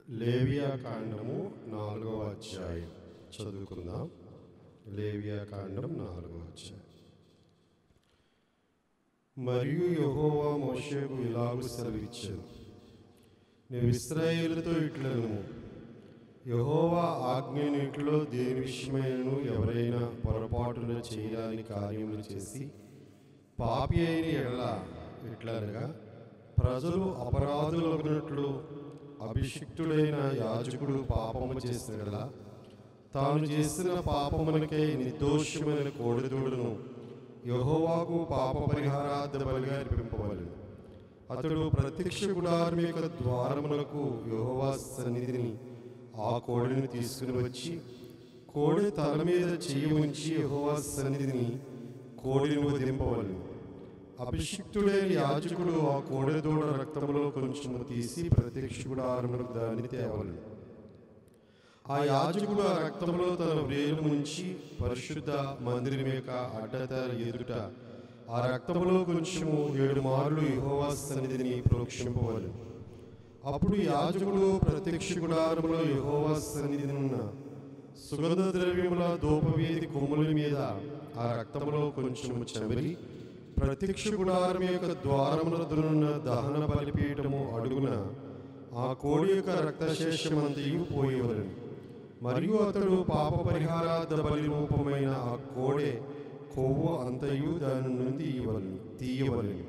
లేవియా కాండము నాలుగవ అధ్యాయం చదువుకుందాం లేవియా కాండం నాలుగవ అధ్యాయం మరియు యెహోవా మోషేకు ఇలాగు సెలవిచ్చాను నేను ఇస్రాయేలుతో ఇట్లను యెహోవా ఆజ్ఞ నీటిలో దేని విషయమైనను ఎవరైనా పొరపాటున చేయడానికి కార్యములు చేసి పాపి అయిన ఎడల ఇట్లనగా ప్రజలు అపరాధులగినట్లు అభిషిక్తుడైన యాజకుడు పాపము చేసిన ఎడల తాను చేసిన పాపమునకై నిర్దోషమైన కోడిదూడును యెహోవాకు పాప పరిహారార్థ బలిగా అర్పింపవలెను అతడు ప్రత్యక్ష గుడారం యొక్క ద్వారమునకు యెహోవా సన్నిధిని ఆ కోడిని తీసుకుని వచ్చి కోడి తల మీద చెయ్యి ఉంచి యెహోవా సన్నిధిని కోడిని వదిలింపవలను అభిషిక్తుడైన యాజకుడు ఆ కోడెదూడ రక్తంలో కొంచెము తీసి ప్రత్యక్ష గుడారమునకు దాన్ని తేవలను ఆ యాజకుడు ఆ రక్తంలో తన వ్రేలు ముంచి పరిశుద్ధ మందిరం యొక్క అడ్డతల ఎదుట ఆ రక్తంలో కొంచెము ఏడు మార్లు యెహోవా సన్నిధిని ప్రోక్షింపవలను అప్పుడు యాజకుడు ప్రత్యక్ష గుడారములో యెహోవా సన్నిధిని ఉన్న సుగంధ ద్రవ్యముల ధూపవేది కొమ్ముల మీద ఆ రక్తంలో కొంచెము చెమరి ప్రత్యక్ష గుడారం యొక్క ద్వారములదునున్న దహన బలిపీఠము అడుగున ఆ కోడి యొక్క రక్తశేషమంతయు పోయేవలను మరియు అతడు పాప పరిహారార్థ బలి రూపమైన ఆ కోడె కొవ్వు అంతయు దాని నుండి ఇవ్వలను తీయవలను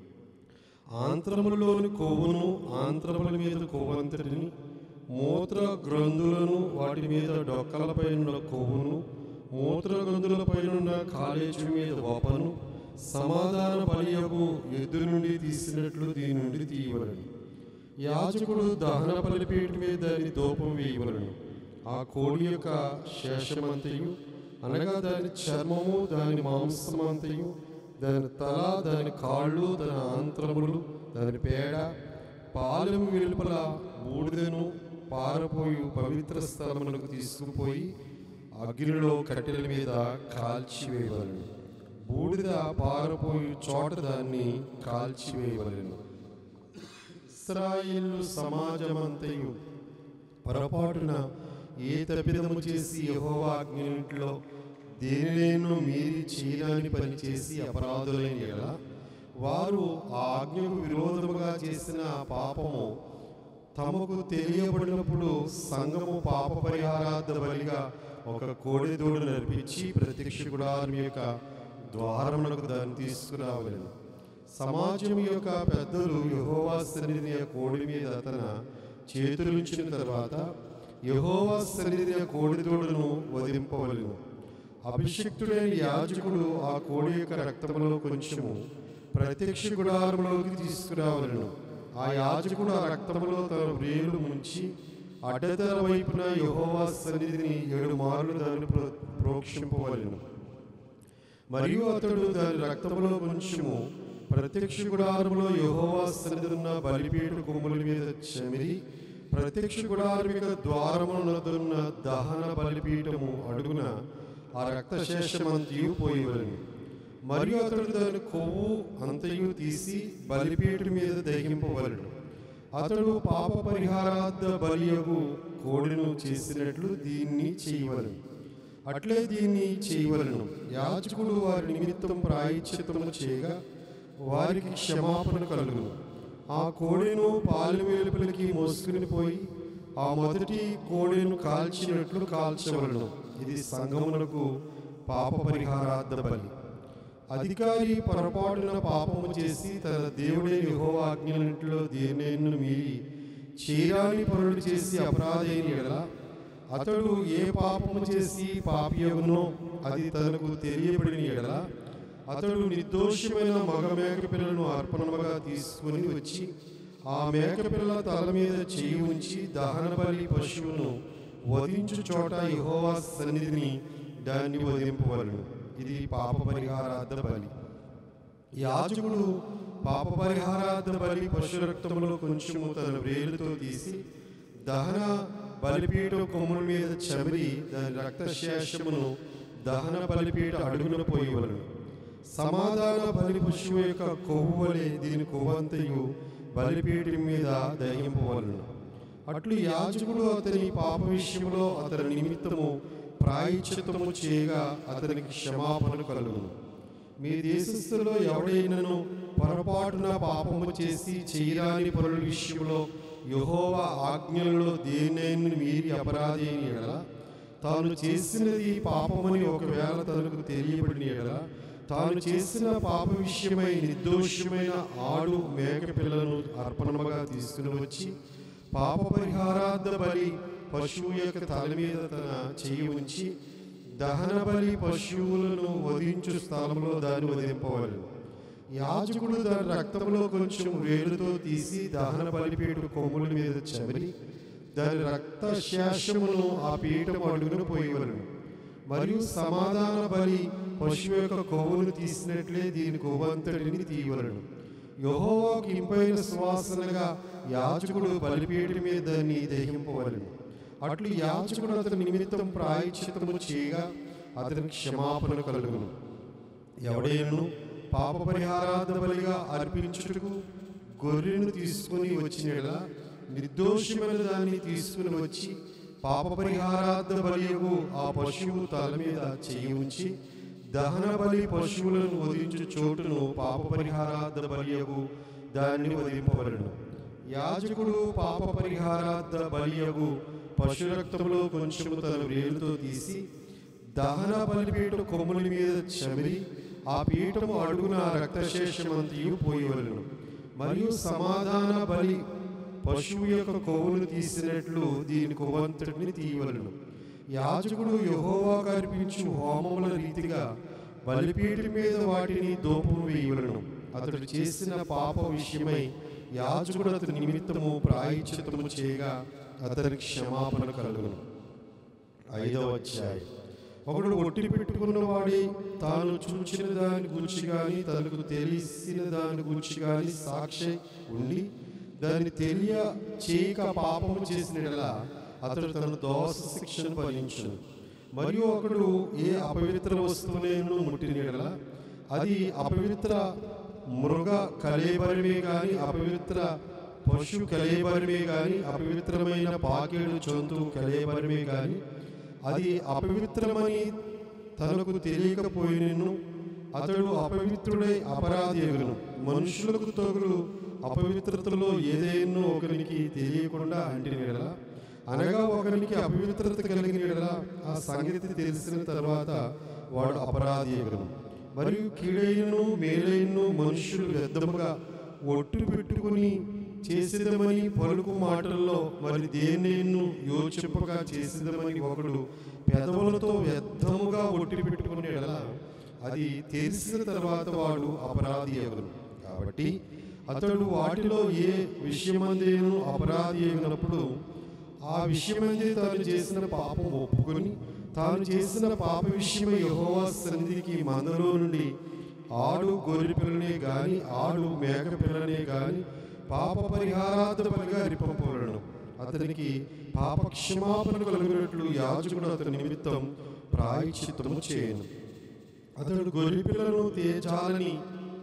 ఆంత్రములలోని కొవ్వును ఆంత్రముల మీద కొవ్వంతటిని మూత్ర గ్రంథులను వాటి మీద డొక్కలపై ఉన్న కొవ్వును మూత్ర గ్రంథులపై ఉన్న కాలేజు మీద వపను సమాధాన బలియకు ఎద్దు నుండి తీసినట్లు దీని నుండి తీయవలను యాజకుడు దహన బలిపీఠ మీద దాని దూపం వేయవలను ఆ కోడి యొక్క శేషమంతయు అనగా దాని చర్మము దాని మాంసమంతయు దాని తల దాని కాళ్ళు దాని ఆంత్రములు దాని పేడ పాలెము వెలుపల బూడిదను పారపోయి పవిత్ర స్థలములకు తీసుకుపోయి అగ్నిలో కట్టెల మీద కాల్చివేయవలను బూడిద పారపోయి చోట దాన్ని కాల్చివేయవలను ఇస్రాయిల్ సమాజమంతయు పొరపాటున ఏ తప్పిదము చేసి యెహోవా ఆజ్ఞలో దేనినైనా మీరి చేయడానికి పనిచేసి అపరాధులైన ఎడల వారు ఆ ఆజ్ఞకు విరోధముగా చేసిన ఆ పాపము తమకు తెలియబడినప్పుడు సంఘము పాప పరిహారార్థ బలిగా ఒక కోడెదూడు నడిపించి ప్రత్యక్ష గుడారం యొక్క ద్వారమునకు దాన్ని తీసుకురావలను సమాజం యొక్క పెద్దలు యహోవా సన్నిధిని ఆ కోడి మీద అతన చేతులుంచిన తర్వాత యహోవా సన్నిధిని ఆ కోడిదూడను వదిలింపవలను అభిషిక్తుడైన యాజకుడు ఆ కోడి యొక్క రక్తములో కొంచెము ప్రత్యక్ష గుడారంలోకి తీసుకురావలను ఆ యాజకుడు ఆ రక్తములో తన వ్రేలు ముంచి అడ్డతల వైపున యహోవా సన్నిధిని ఏడు మార్లు దాన్ని ప్రో- ప్రోక్షింపవలెను మరియు అతడు దాని రక్తములో కొంచెము ప్రత్యక్ష గుడారములో యెహోవా సన్నిధి ఉన్న బలిపీఠ కొమ్ముల మీద చెమిరి ప్రత్యక్ష గుడారం యొక్క ద్వారమునదున్న దహన బలిపీఠము అడుగున ఆ రక్తశేషమంతయు పోయివలను మరియు అతడు దాని కొవ్వు అంతయు తీసి బలిపీఠం మీద దహింపవలను అతడు పాప పరిహారార్థ బలియగు కోడిను చేసినట్లు దీన్ని చేయవలను అట్లే దీన్ని చేయవలను యాజకుడు వారి నిమిత్తం ప్రాయశ్చిత్తము చేయగా వారికి క్షమాపణ కలుగును ఆ కోడెను పాలు వెలుపలికి మోసుకుని పోయి ఆ మొదటి కోడెను కాల్చినట్లు కాల్చవలను ఇది సంగమునకు పాప పరిహారార్థ బలి అధికారి పొరపాటున పాపము చేసి తన దేవుడైన యెహోవా ఆజ్ఞలన్నింటిలో దేనినైనా మీరి చీరాని పనులు చేసి అపరాధైన ఎడల అతడు ఏ పాపము చేసి పాపియగునో అది తనకు తెలియబడిన ఎడల అతడు నిర్దోషమైన మగ మేక పిల్లను అర్పణముగా తీసుకుని వచ్చి ఆ మేక పిల్ల తల మీద చేయి ఉంచి దహన బలి పశువును వధించు చోట యెహోవా సన్నిధిని దాన్ని వధింపవలను ఇది పాప పరిహారార్థ బలి యాజకుడు పాప పరిహారార్థ బలి పశు రక్తములో కొంచెము తన వ్రేలుతో తీసి దహన బలిపీఠ కొమ్ముల మీద చెమరి దాని రక్తశేషమును దహన బలిపీఠ అడుగున పోయవలను సమాధాన బలి పశువు యొక్క కొవ్వు వలె దీని కొవ్వంతయు బలిపీఠం మీద దహింపవలను అట్లు యాజకుడు అతని పాప విషయంలో అతని నిమిత్తము ప్రాయశ్చిత్తము చేయగా అతనికి క్షమాపణ కలుగును మీ దేశస్థులో ఎవడైనను పొరపాటున పాపము చేసి చేయరాని పనుల విషయంలో యెహోవా ఆజ్ఞలలో దేనైనా మీరి అపరాధి అయిన ఎడల తాను చేసినది పాపమని ఒకవేళ తనకు తెలియబడిన ఎడల తాను చేసిన పాప విషయమై నిర్దోషమైన ఆడు మేక పిల్లను అర్పణముగా తీసుకుని వచ్చి పాప పరిహారార్థ బలి పశువు యొక్క తల మీద తన చెయ్యి ఉంచి దహన బలి పశువులను వధించు స్థలంలో దాన్ని వధింపవలను యాజకుడు దాని రక్తంలో కొంచెం వేలుతో తీసి దహన బలిపీఠ కొమ్ముల మీద చవరి దాని రక్త శేషమును ఆ పీఠం అడుగును పోయవలను మరియు సమాధాన బలి పశువు యొక్క కొవ్వును తీసినట్లే దీని కొవ్వంతటిని తీయవలను యెహోవాకు ఇంపైన సువాసనగా యాజకుడు బలిపీఠం మీద దాన్ని దహింపవలను అట్లు యాజకుడు అతని నిమిత్తం ప్రాయశ్చిత్తము చేయగా అతనికి క్షమాపణ కలుగును ఎవడైనను పాప పరిహారార్థ బలిగా అర్పించుటకు గొర్రెను తీసుకుని వచ్చిన నిర్దోషమైన దాన్ని తీసుకుని వచ్చి పాప పరిహారార్థ బలియగు ఆ పశువు తల మీద చేయి ఉంచి దహన బలి పశువులను వధించు చోటును పాప పరిహారార్థ బలియగు దాన్ని వధింపవలను యాజకుడు పాప పరిహారార్థ బలియగు పశు రక్తంలో కొంచెము తన వేలుతో తీసి దహన బలిపీఠ కొమ్ముల మీద చమిరి ఆ పీఠము అడుగున రక్తశేషమంతియు పోయవలను మరియు సమాధాన బలి పశువు యొక్క కొవ్వును తీసినట్లు దీని కొవ్వంతటిని తీయవలను యాజకుడు యెహోవా కల్పించు హోమముల రీతిగా బలిపీఠం మీద వాటిని దూపము వేయవలను అతడు చేసిన పాప విషయమై యాజకుడు అతని నిమిత్తము ప్రాయశ్చిత్తము చేయగా అతనికి క్షమాపణ కలుగును ఐదవ అధ్యాయం ఒకడు ఒట్టి పెట్టుకున్న వాడి తాను చూచిన దాని గురించి కానీ తనకు తెలిసిన దాని గురించి కానీ సాక్షి ఉండి దాన్ని తెలియ చేయక పాపము చేసిన అతడు తన దోష శిక్షను భరించును మరియు ఒకడు ఏ అపవిత్ర వస్తువులను ముట్టిన అది అపవిత్ర మృగ కలేబరమే గాని అపవిత్ర పశు కలేబరమే గాని అపవిత్రమైన పాకేడు జంతువు కలేబరమే గాని అది అపవిత్రమని తనకు తెలియకపోయినను అతడు అపవిత్రుడై అపరాధి ఎగును మనుషులకు తగులు అపవిత్రతలో ఏదైనా ఒకరికి తెలియకుండా అంటిన ఎడల అనగా ఒకరికి అపవిత్రత కలిగిన ఎడల ఆ సంగతి తెలిసిన తర్వాత వాడు అపరాధి ఎగును మరియు కీడైనను మేలైనను మనుషులు వ్యర్థముగా ఒట్టు పెట్టుకుని చేసేదమని పలుకు మాటల్లో మరి దేన్నైను యోచింపగా చేసేదమని ఒకడు పెదవులతో వ్యర్థముగా ఒట్టి పెట్టుకునే ఎడల అది తెలిసిన తర్వాత వాడు అపరాధి అగును కాబట్టి అతడు వాటిలో ఏ విషయమందేను అపరాధి అయినప్పుడు ఆ విషయమందే తాను చేసిన పాపం ఒప్పుకొని తాను చేసిన పాప విషయమై యెహోవా సన్నిధికి మందలో నుండి ఆడు గొర్రె పిల్లనే గాని ఆడు మేక పిల్లనే గాని పాప పరిహారార్థ బలిగా అరిపంపవలను అతనికి పాప క్షమాపణ కలిగినట్లు యాజకుడు అతని నిమిత్తం ప్రాయశ్చిత్తము చేయను అతడు గొర్రె పిల్లను తేజాలని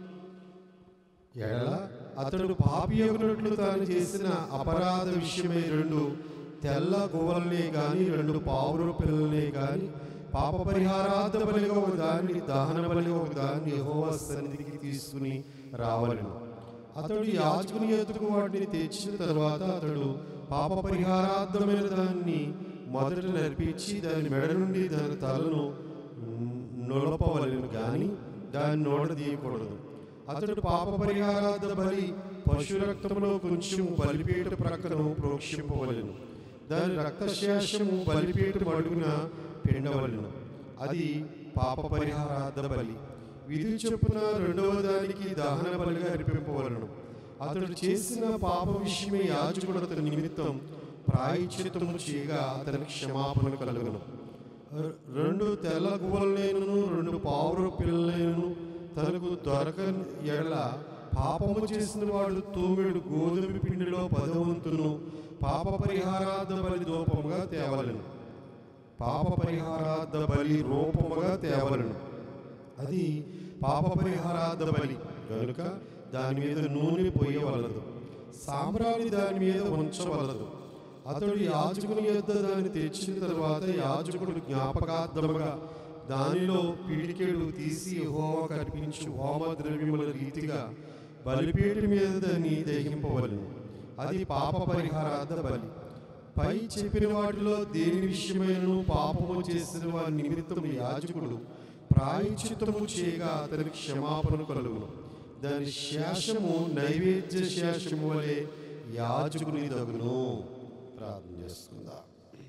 ఎడల అతడు పాపియగునట్లు తాను చేసిన అపరాధ విషయమై రెండు తెల్ల గువ్వలనే గాని రెండు పావుర పిల్లలనే గాని పాప పరిహారార్థ బలిగా ఒక దాన్ని దహన బలిగా ఒక దాన్ని యెహోవా సన్నిధికి తీసుకుని రావలను అతడు యాజకుని ఎదుగు వాటిని తెచ్చిన తర్వాత అతడు పాప పరిహారార్థమైన దాన్ని మొదట నడిపించి దాని మెడ నుండి దాని తలను నొలపవలను గాని దాన్ని నోట తీయకూడదు అతడు పాప పరిహారార్థ బలి పశు రక్తములో కొంచెం బలిపీఠ ప్రక్కను ప్రోక్షింపవలను దాని రక్తశేషము బలిపీఠ అడుగున పిండవలను అది పాప పరిహారార్థ బలి విధి చొప్పున రెండవ దానికి దహన బలిగా అర్పింపవలను అతడు చేసిన పాప విషయమే యాజకుడు అతని నిమిత్తం ప్రాయశ్చిత్తము చేయగా అతనికి క్షమాపణ కలుగును రెండు తెల్ల గువ్వలనేను రెండు పావుర పిల్లలను తనకు దొరక ఎడల పాపము చేసిన వాడు తూమెడు గోధుమ పిండిలో పదవంతును పాప పరిహారార్థ బలి రూపముగా తేవలను పాప పరిహారార్థ బలి రూపముగా తేవలను అది పాప పరిహారార్థ బలి కనుక దాని మీద నూనె పోయవలదు సాంబ్రాణి దాని మీద ఉంచవలదు అతడు యాజకుని యొద్ద దాన్ని తెచ్చిన తర్వాత యాజకుడు జ్ఞాపకార్థముగా దానిలో పిడికెడు తీసి హోమ కల్పించు హోమ ద్రవ్యముల రీతిగా బలిపీఠం మీద దాన్ని దహింపవలను అది పాప పరిహారార్థ బలి పై చెప్పిన వాటిలో దేని విషయమైనను పాపము చేసిన వారి నిమిత్తం యాజకుడు ప్రాయచిత్తము చేయగా అతనికి క్షమాపణ కలుగును దాని శేషము నైవేద్య శేషము వలె యాజకుని దగును ప్రార్థన చేసుకుందా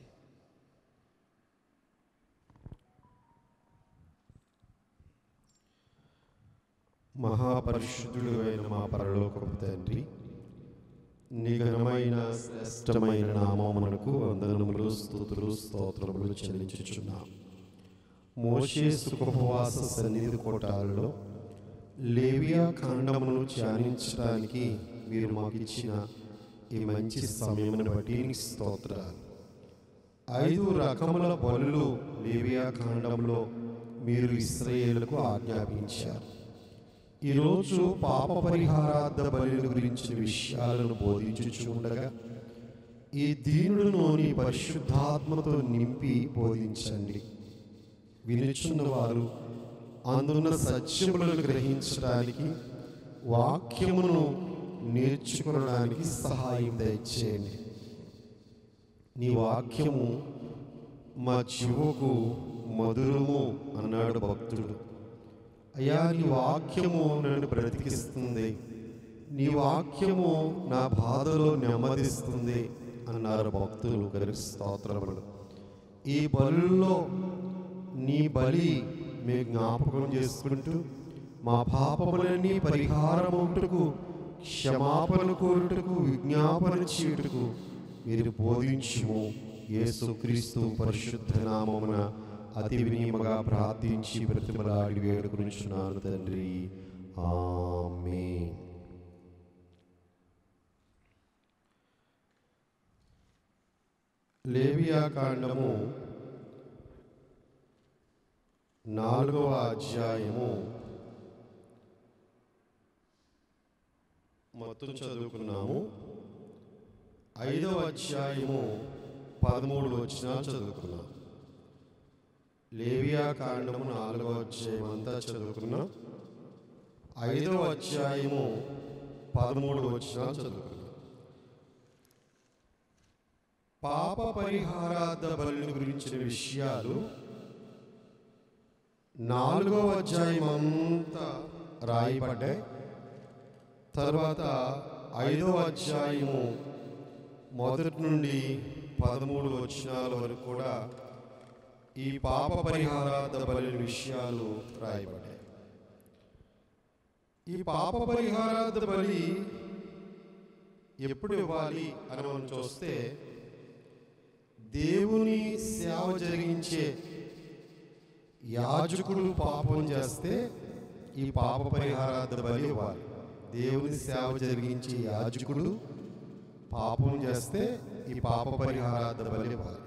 మహాపరిశుద్ధుడు అయిన మా పరలోకపు తండ్రి నీ ఘనమైన శ్రేష్టమైన నామమునకు వందనములు స్తుతులు స్తోత్రములు చెల్లించుచున్నాం మోషే సుఖోపవాస సన్నిధి కోటాలలో లేవియా కాండమును ధ్యానించడానికి మీరు మాకు ఇచ్చిన ఈ మంచి సమయమును బట్టి నీకు స్తోత్రాలు ఐదు రకముల బలులు లేవియా కాండంలో మీరు ఇస్రాయేలుకు ఆజ్ఞాపించారు ఈరోజు పాప పరిహారార్థ బలుల గురించిన విషయాలను బోధించుచుండగా ఈ దీనులను నీ పరిశుద్ధాత్మతో నింపి బోధించండి వినుచున్న వారు అందున్న సత్యములను గ్రహించడానికి వాక్యమును నేర్చుకోవడానికి సహాయం దయచేయండి నీ వాక్యము మా జీవకు మధురము అన్నాడు భక్తుడు అయ్యా నీ వాక్యము నన్ను బ్రతికిస్తుంది నీ వాక్యము నా బాధలో నెమ్మదిస్తుంది అన్నారు భక్తులు గరికి స్తోత్రములు ఈ బలుల్లో నీ బలి మేము జ్ఞాపకం చేసుకుంటూ మా పాపములన్నీ పరిహారముటకు క్షమాపణ కోరుటకు విజ్ఞాపన చేయుటకు మీరు బోధించుము యేసుక్రీస్తు పరిశుద్ధ నామమున అతి వినీయముగా ప్రార్థించి బ్రతిమలాడి వేడుకునిచున్నాను తండ్రి ఆమె లేవియా కాండము నాలుగవ అధ్యాయము మొత్తం చదువుకున్నాము ఐదవ అధ్యాయము పదమూడు వచ్చిన చదువుకున్నాం లేవియా కాండము నాలుగవ అధ్యాయం అంతా చదువుకున్నాం ఐదవ అధ్యాయము పదమూడు వచ్చిన చదువుకున్నాం పాప పరిహారార్థ బలుల గురించిన విషయాలు నాలుగవ అధ్యాయం అంతా రాయబడ్డాయి తర్వాత ఐదవ అధ్యాయము మొదటి నుండి పదమూడు వచనాల వరకు కూడా ఈ పాప పరిహారార్థ బలి విషయాలు రాయబడ్డాయి ఈ పాప పరిహారార్థ బలి ఎప్పుడు ఇవ్వాలి అని మనం చూస్తే దేవుని సేవ జరిగించే యాజకుడు పాపం చేస్తే ఈ పాప పరిహారార్థ బలి ఇవ్వాలి దేవుని సేవ జరిగించే యాజకుడు పాపం చేస్తే ఈ పాప పరిహారార్థ బలి ఇవ్వాలి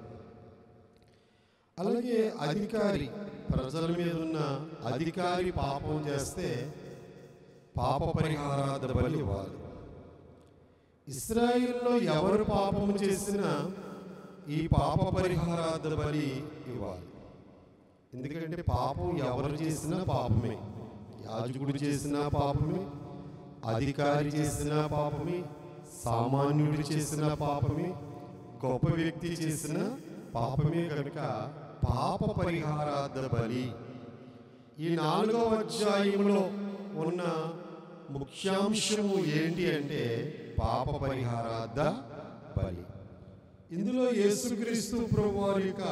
అలాగే అధికారి ప్రజల మీద ఉన్న అధికారి పాపం చేస్తే పాప పరిహారార్థ బలి ఇవ్వాలి ఇస్రాయిల్లో ఎవరు పాపం చేసినా ఈ పాప పరిహారార్థ బలి ఇవ్వాలి ఎందుకంటే పాపం ఎవరు చేసినా పాపమే యాజకుడు చేసినా పాపమే అధికారి చేసిన పాపమే సామాన్యుడు చేసిన పాపమే గొప్ప వ్యక్తి చేసిన పాపమే కనుక పాప పరిహారార్థ బలి ఈ నాలుగవ అధ్యాయంలో ఉన్న ముఖ్యాంశము ఏంటి అంటే పాప పరిహారార్థ బలి ఇందులో యేసుక్రీస్తు ప్రభు వారి యొక్క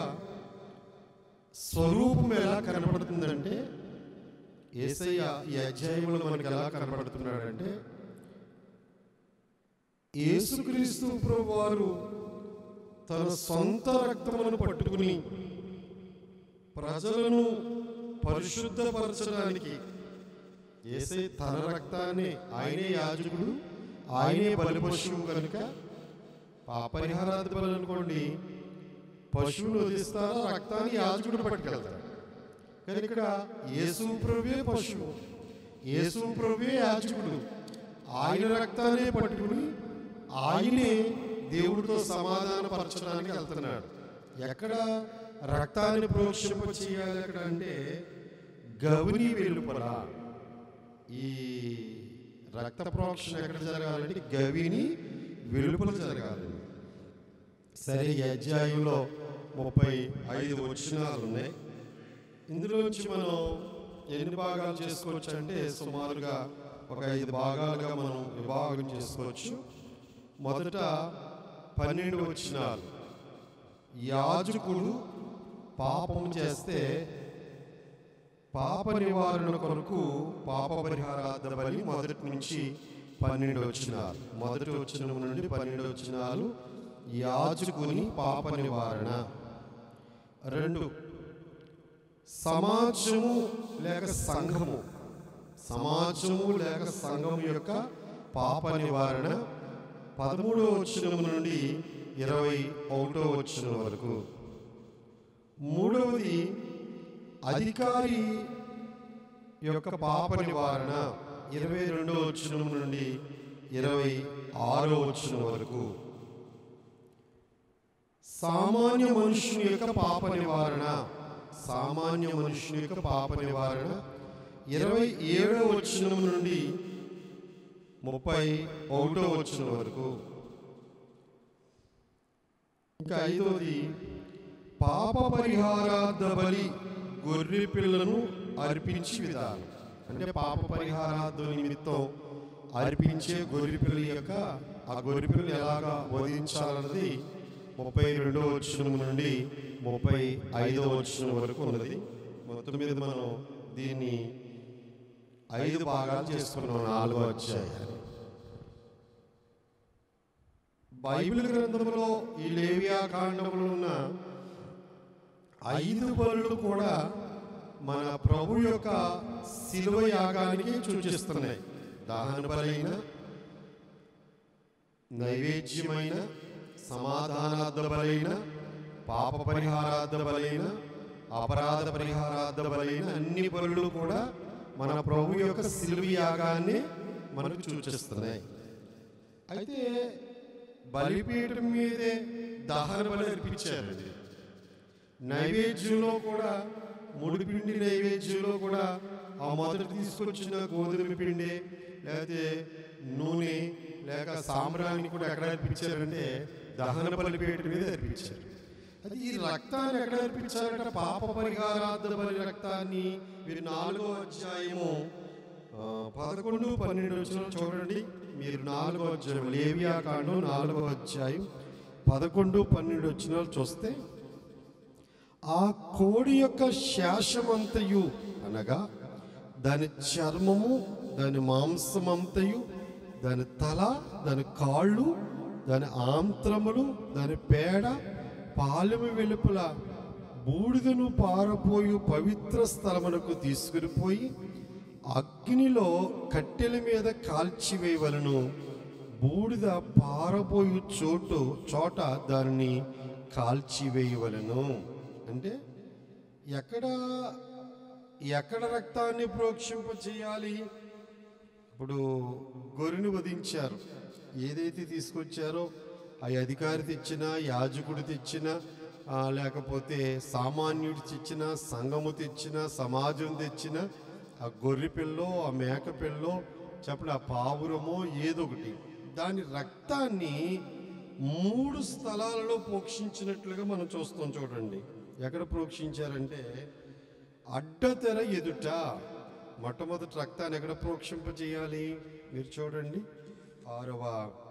స్వరూపం ఎలా కనబడుతుందంటే ఏసయ్య ఈ అధ్యాయంలో మనకి ఎలా కనబడుతున్నాడంటే యేసుక్రీస్తు ప్రభు వారు తన సొంత రక్తములను పట్టుకుని ప్రజలను పరిశుద్ధపరచడానికి ఏసై తన రక్తాన్ని ఆయనే యాజకుడు ఆయనే బలి పశువు కనుక పాపరిహారాది బలి అనుకోండి పశువును వదిస్తారా రక్తాన్ని యాజకుడు పట్టుకెళ్తాడు కానీ ఇక్కడ యేసు ప్రభువే పశువు యేసు ప్రభువే యాజకుడు ఆయన రక్తాన్ని పట్టుకుని ఆయనే దేవుడితో సమాధానపరచడానికి వెళ్తున్నాడు ఎక్కడ రక్తాన్ని ప్రోక్షింప చేయాలి ఎక్కడ అంటే గవిని వెలుపల ఈ రక్త ప్రోక్షణ ఎక్కడ జరగాలంటే గవిని వెలుపల జరగాలి సరే ఈ అధ్యాయంలో ముప్పై ఐదు వచనాలు ఉన్నాయి ఇందులోంచి మనం ఎన్ని భాగాలు చేసుకోవచ్చు అంటే సుమారుగా ఒక ఐదు భాగాలుగా మనం విభాగం చేసుకోవచ్చు మొదట పన్నెండు వచనాలు యాజకుడు పాపం చేస్తే పాప నివారణ కొరకు పాప పరిహారార్థ బలి మొదటి నుంచి పన్నెండు వచ్చినాలు మొదటి వచ్చిన నుండి పన్నెండు వచ్చినాలు యాజకుని పాప నివారణ రెండు సమాజము లేక సంఘము సమాజము లేక సంఘము యొక్క పాప నివారణ పదమూడవ వచ్చిన నుండి ఇరవై ఒకటో వచ్చిన వరకు మూడవది అధికారి యొక్క పాప నివారణ ఇరవై రెండో వచ్చిన నుండి ఇరవై ఆరో వచ్చిన వరకు సామాన్య మనుషుని యొక్క పాప నివారణ సామాన్య మనుషుని యొక్క పాప నివారణ ఇరవై ఏడో వచ్చిన నుండి ముప్పై ఒకటో వచ్చిన వరకు ఇంకా ఐదోది పాప పరిహారార్థ బలి గొర్రె పిల్లను అర్పించి విధానం అంటే పాప పరిహారార్థ నిమిత్తం అర్పించే గొర్రె పిల్ల యొక్క ఆ గొర్రె పిల్లని ఎలాగా వధించాలన్నది ముప్పై రెండో వచ్చిన నుండి ముప్పై ఐదో వచ్చిన వరకు ఉన్నది మొత్తం మీద మనం దీన్ని ఐదు భాగాలు చేసుకున్నాం నాలుగో అధ్యాయాలు బైబిల్ గ్రంథంలో ఈ లేవియా కాండంలో ఉన్న ఐదు బలులు కూడా మన ప్రభు యొక్క శిలువ యాగానికి సూచిస్తున్నాయి దహన బలైన నైవేద్యమైన సమాధానార్థ బలైన పాప పరిహారార్థ బలైన అపరాధ పరిహారార్థ బలైన అన్ని బలులు కూడా మన ప్రభు యొక్క శిలువ యాగాన్ని మనకు సూచిస్తున్నాయి అయితే బలిపీఠం మీదే దహన బలి అర్పించారండి నైవేద్యంలో కూడా ముడి పిండి నైవేద్యంలో కూడా ఆ మొదట తీసుకొచ్చిన గోధుమ పిండి లేకపోతే నూనె లేక సాంబ్రాన్ని కూడా ఎక్కడ అర్పించారంటే దహన బలిపేట మీద అర్పించారు అది ఈ రక్తాన్ని ఎక్కడ అర్పించారంటే పాప పరిహారార్థ బలి రక్తాన్ని మీరు నాలుగో అధ్యాయము ఆ, పదకొండు పన్నెండు వచ్చిన చూడండి మీరు నాలుగో అధ్యాయం లేవియా కాండం నాలుగో అధ్యాయం పదకొండు పన్నెండు వచ్చిన చూస్తే ఆ కోడి యొక్క శేషమంతయు అనగా దాని చర్మము దాని మాంసమంతయు దాని తల దాని కాళ్ళు దాని ఆంత్రములు దాని పేడ పాలెము వెలుపల బూడిదను పారపోయి పవిత్ర స్థలమునకు తీసుకుని పోయి అగ్నిలో కట్టెల మీద కాల్చివేయవలను బూడిద పారబోయు చోటు చోట దానిని కాల్చివేయవలను అంటే ఎక్కడ ఎక్కడ రక్తాన్ని ప్రోక్షింప చేయాలి ఇప్పుడు గొర్రెని వధించారు ఏదైతే తీసుకొచ్చారో ఆ అధికారి తెచ్చిన యాజకుడు తెచ్చిన ఆ, లేకపోతే సామాన్యుడు తెచ్చిన సంఘము తెచ్చిన సమాజం తెచ్చిన ఆ గొర్రె పిల్లో ఆ మేక పిల్లో చెప్పండి ఆ పావురమో ఏదో ఒకటి దాని రక్తాన్ని మూడు స్థలాలలో ప్రోక్షించినట్లుగా మనం చూస్తాం చూడండి ఎక్కడ ప్రోక్షించారంటే అడ్డతెర ఎదుట మొట్టమొదటి రక్తాన్ని ఎక్కడ ప్రోక్షింప చేయాలి మీరు చూడండి ఆరవ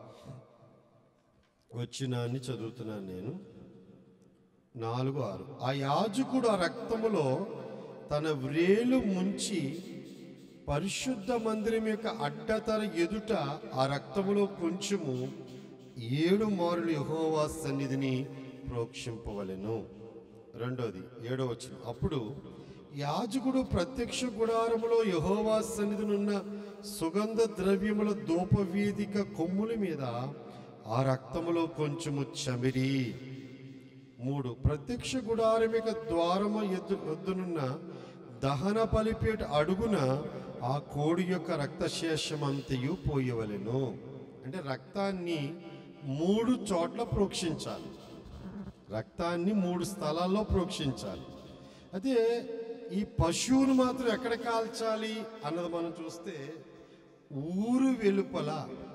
వచ్చినాన్ని చదువుతున్నాను నేను నాలుగు ఆరు ఆ యాజకుడు ఆ రక్తములో తన వ్రేలు ముంచి పరిశుద్ధ మందిరం యొక్క అడ్డతర ఎదుట ఆ రక్తములో కొంచెము ఏడు మారులు యెహోవా సన్నిధిని ప్రోక్షింపవలెను రెండోది ఏడో వచ్చిన అప్పుడు యాజకుడు ప్రత్యక్ష గుడారములో యెహోవా సన్నిధినున్న సుగంధ ద్రవ్యముల ధూపవేదిక కొమ్ముల మీద ఆ రక్తములో కొంచెము చమిరి మూడు ప్రత్యక్ష గుడారం యొక్క ద్వారము ఎద్దు ఎద్దునున్న దహన బలిపేట అడుగున ఆ కోడి యొక్క రక్తశేషమంతయు పోయవలెను అంటే రక్తాన్ని మూడు చోట్ల ప్రోక్షించాలి రక్తాన్ని మూడు స్థలాల్లో ప్రోక్షించాలి అదే ఈ పశువును మాత్రం ఎక్కడ కాల్చాలి అన్నది మనం చూస్తే ఊరు వెలుపల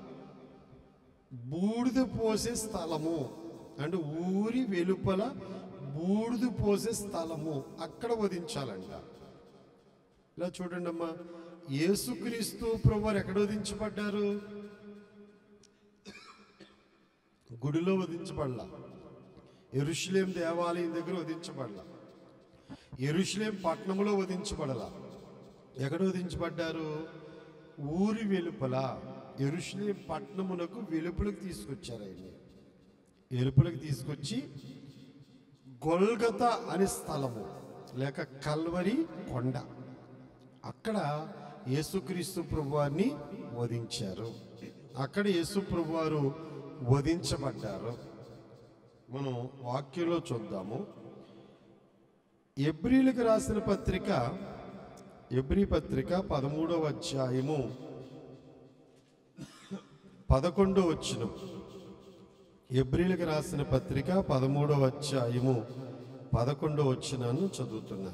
బూడిద పోసే స్థలము అంటే ఊరి వెలుపల బూడిద పోసే స్థలము అక్కడ వధించాలంట ఇలా చూడండి అమ్మా యేసుక్రీస్తు ప్రభువారు ఎక్కడ వధించబడ్డారు గుడిలో వధించబడలా ఎరుషులేం దేవాలయం దగ్గర వధించబడలా ఎరుషులేం పట్టణంలో వధించబడలా ఎక్కడ వధించబడ్డారు ఊరి వెలుపల ఎరుషులేం పట్టణమునకు వెలుపలకు తీసుకొచ్చారు ఆయన వెలుపలకు తీసుకొచ్చి గొల్గత అనే స్థలము లేక కల్వరి కొండ అక్కడ యేసుక్రీస్తు ప్రభువారిని వధించారు అక్కడ యేసు ప్రభువారు వధించబడ్డారు మనం వాక్యంలో చూద్దాము ఎబ్రిలకు రాసిన పత్రిక ఎబ్రి పత్రిక పదమూడవ అధ్యాయము పదకొండో వచ్చిన ఎబ్రిలకు రాసిన పత్రిక పదమూడవ అధ్యాయము పదకొండో వచ్చినాను చదువుతున్నా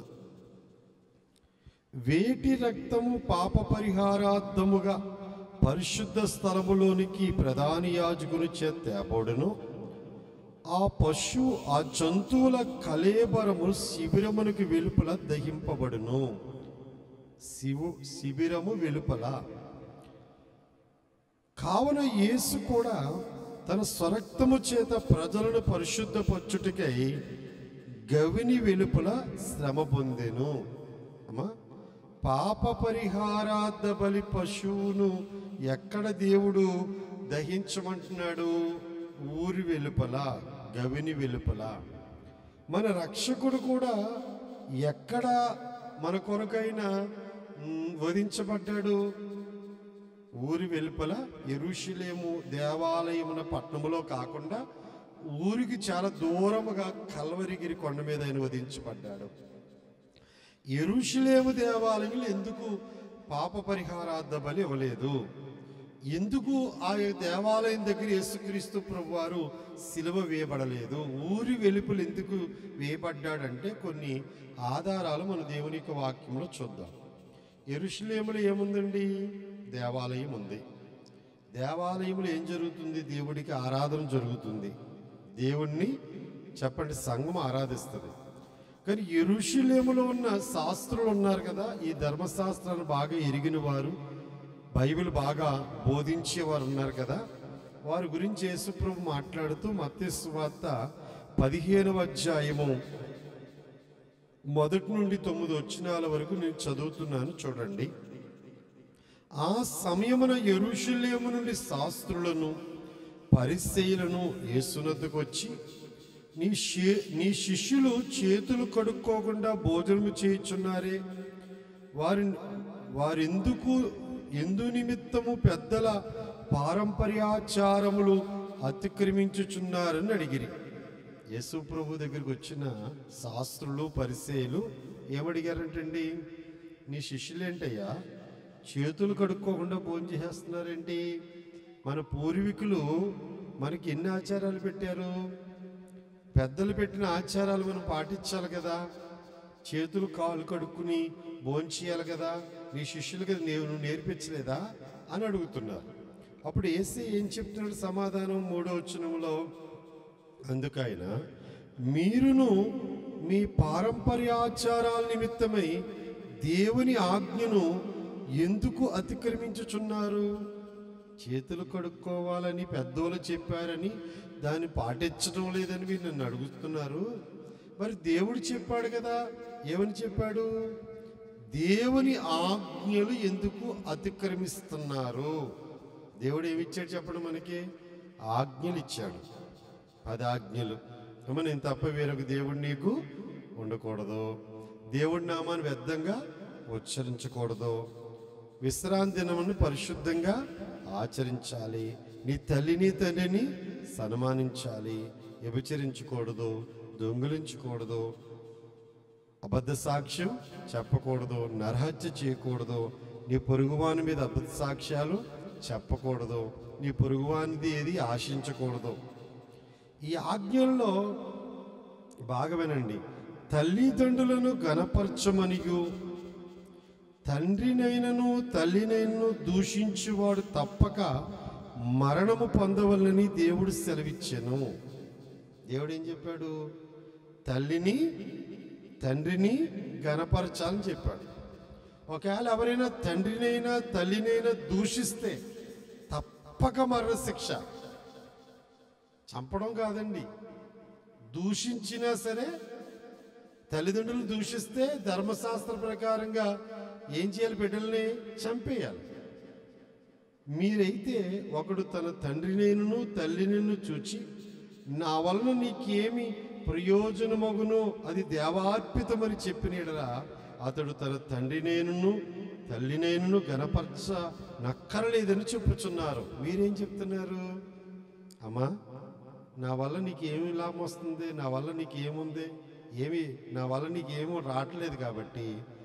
వేటి రక్తము పాప పరిహారార్థముగా పరిశుద్ధ స్థలములోనికి ప్రధాన యాజకుని చేత తేబడును ఆ పశు ఆ జంతువుల కలేబరము శిబిరమునికి వెలుపల దహింపబడును శివు శిబిరము వెలుపల కావున యేసు కూడా తన స్వరక్తము చేత ప్రజలను పరిశుద్ధపరచుటకై గవిని వెలుపల శ్రమ పొందెను అమ్మా పాప పరిహారార్థ బలి పశువును ఎక్కడ దేవుడు దహించమంటున్నాడు ఊరి వెలుపల గవిని వెలుపల మన రక్షకుడు కూడా ఎక్కడ మన కొరకైనా మ్, వధించబడ్డాడు ఊరి వెలుపల ఎరుషులేము దేవాలయమున పట్టణములో కాకుండా ఊరికి చాలా దూరముగా కల్వరిగిరి కొండ మీద ఆయన వధించబడ్డాడు ఎరుషులేము దేవాలయంలో ఎందుకు పాప పరిహారార్థ బలి ఇవ్వలేదు ఎందుకు ఆ దేవాలయం దగ్గర యేసుక్రీస్తు ప్రభు వారు సిలువ వేయబడలేదు ఊరి వెలుపులు ఎందుకు వేయబడ్డాడంటే కొన్ని ఆధారాలు మన దేవుని యొక్క వాక్యంలో చూద్దాం ఎరుషులేములో ఏముందండి దేవాలయం ఉంది దేవాలయంలో ఏం జరుగుతుంది దేవుడికి ఆరాధన జరుగుతుంది దేవుణ్ణి చెప్పండి సంఘం ఆరాధిస్తుంది కానీ ఎరుషులేములో ఉన్న శాస్త్రులు ఉన్నారు కదా ఈ ధర్మశాస్త్రాన్ని బాగా ఎరిగిన వారు బైబిల్ బాగా బోధించేవారు ఉన్నారు కదా వారి గురించి యేసుప్రభు మాట్లాడుతూ మత్స్సు వార్త పదిహేనవ అధ్యాయము మొదటి నుండి తొమ్మిది వచ్చినాల వరకు నేను చదువుతున్నాను చూడండి ఆ సమయమున ఎరుషులేము నుండి శాస్త్రులను పరిశైలను యేసునద్దకు వచ్చి నీ శే- నీ శిష్యులు చేతులు కడుక్కోకుండా భోజనము చేయుచున్నారే వారి వారెందుకు ఎందు నిమిత్తము పెద్దల పారంపర్యాచారములు అతిక్రమించుచున్నారని అడిగిరి యేసు ప్రభు దగ్గరికి వచ్చిన శాస్త్రులు పరిచయులు ఏమడిగారంటండి నీ శిష్యులేంటయ్యా చేతులు కడుక్కోకుండా భోజనం చేసేస్తున్నారేంటి మన పూర్వీకులు మనకి ఎన్ని ఆచారాలు పెట్టారు పెద్దలు పెట్టిన ఆచారాలు మనం పాటించాలి కదా చేతులు కాళ్ళు కడుక్కుని భోంచేయాలి కదా నీ శిష్యులకి నేను నువ్వు నేర్పించలేదా అని అడుగుతున్నారు అప్పుడు ఏసీ ఏం చెప్తున్నాడు సమాధానం మూడో వచనంలో అందుకైన మీరును మీ పారంపర్యాచారాల నిమిత్తమై దేవుని ఆజ్ఞను ఎందుకు అతిక్రమించుచున్నారు చేతులు కడుక్కోవాలని పెద్దోళ్ళు చెప్పారని దాన్ని పాటించడం లేదని మీరు నన్ను అడుగుతున్నారు మరి దేవుడు చెప్పాడు కదా ఏమని చెప్పాడు దేవుని ఆజ్ఞలు ఎందుకు అతిక్రమిస్తున్నారు దేవుడు ఏమి ఇచ్చాడు చెప్పడం మనకి ఆజ్ఞలు ఇచ్చాడు పది ఆజ్ఞలు అమ్మ నేను తప్ప వేరొక దేవుడు నీకు ఉండకూడదు దేవుడి నామాన్ని వ్యర్థంగా ఉచ్చరించకూడదు విశ్రాంతి దినమును పరిశుద్ధంగా ఆచరించాలి నీ తల్లిని తండ్రిని సన్మానించాలి వ్యభిచరించకూడదు దొంగిలించకూడదు అబద్ధ సాక్ష్యం చెప్పకూడదు నరహత్య చేయకూడదు నీ పొరుగువాని మీద అబద్ధ సాక్ష్యాలు చెప్పకూడదు నీ పొరుగువానిది ఏది ఆశించకూడదు ఈ ఆజ్ఞల్లో బాగా వినండి తల్లిదండ్రులను గణపరచమనియు తండ్రినైనను తల్లినైనను దూషించువాడు తప్పక మరణము పొందవలని దేవుడు సెలవిచ్చెను దేవుడు ఏం చెప్పాడు తల్లిని తండ్రిని గణపరచాలని చెప్పాడు ఒకవేళ ఎవరైనా తండ్రినైనా తల్లినైనా దూషిస్తే తప్పక మరణ శిక్ష చంపడం కాదండి దూషించినా సరే తల్లిదండ్రులు దూషిస్తే ధర్మశాస్త్ర ప్రకారంగా ఏం చేయాలి బిడ్డల్ని చంపేయాలి మీరైతే ఒకడు తన తండ్రినైనను తల్లినైను చూచి నా వలన నీకేమి ప్రయోజనమగును అది దేవార్పితమని చెప్పిన యెడల అతడు తన తండ్రినైనను తల్లినైనను గనపరచ నక్కరలేదని చెప్పుచున్నారు మీరేం చెప్తున్నారు అమ్మా నా వల్ల నీకు ఏమి లాభం వస్తుంది నా వల్ల నీకు ఏముంది ఏమి నా వల్ల నీకు ఏమో రావట్లేదు కాబట్టి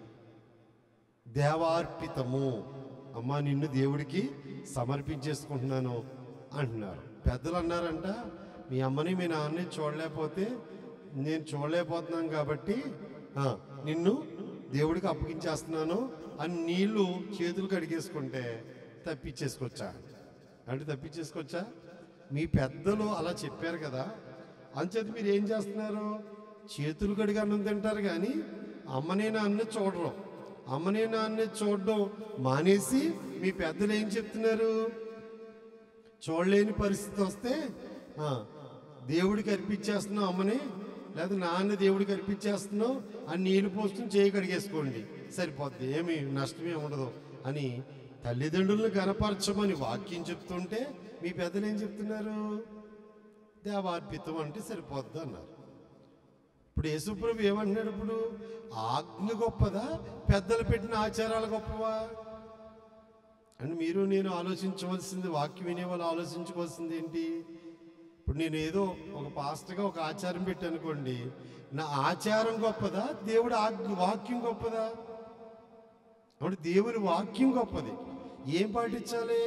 దేవార్పితము అమ్మా నిన్ను దేవుడికి సమర్పించేసుకుంటున్నాను అంటున్నారు పెద్దలు అన్నారంట మీ అమ్మని మీ నాన్నని చూడలేకపోతే నేను చూడలేకపోతున్నాను కాబట్టి ఆ, నిన్ను దేవుడికి అప్పగించేస్తున్నాను అని నీళ్లు చేతులు కడిగేసుకుంటే తప్పించేసుకొచ్చా అంటే తప్పించేసుకొచ్చా మీ పెద్దలు అలా చెప్పారు కదా అంచేత మీరు ఏం చేస్తున్నారు చేతులు కడిగి అన్నం తింటారు కానీ అమ్మనే నాన్నే చూడరు అమ్మనే నాన్నే చూడడం మానేసి మీ పెద్దలు ఏం చెప్తున్నారు చూడలేని పరిస్థితి వస్తే ఆ, దేవుడికి అర్పించేస్తున్నావు అమ్మని లేదా నాన్న దేవుడికి అర్పించేస్తున్నావు అని నీళ్ళు పోసుకుని చేయి కడిగేసుకోండి సరిపోద్ది ఏమి నష్టమే ఉండదు అని తల్లిదండ్రులను గనపరచమని వాక్యం చెప్తుంటే మీ పెద్దలు ఏం చెప్తున్నారు దేవార్పితం అంటే సరిపోద్ది అన్నారు ఇప్పుడు యేసుప్రభు ఏమంటున్నాడు ఇప్పుడు ఆజ్ఞ గొప్పదా పెద్దలు పెట్టిన ఆచారాలు గొప్పవా అని మీరు నేను ఆలోచించవలసింది వాక్యం వినే వాళ్ళు ఆలోచించుకోవాల్సింది ఏంటి ఇప్పుడు నేను ఏదో ఒక పాస్టర్గా ఒక ఆచారం పెట్టి అనుకోండి నా ఆచారం గొప్పదా దేవుడు ఆజ్ఞ వాక్యం గొప్పదా అంటే దేవుని వాక్యం గొప్పది ఏం పాటించాలి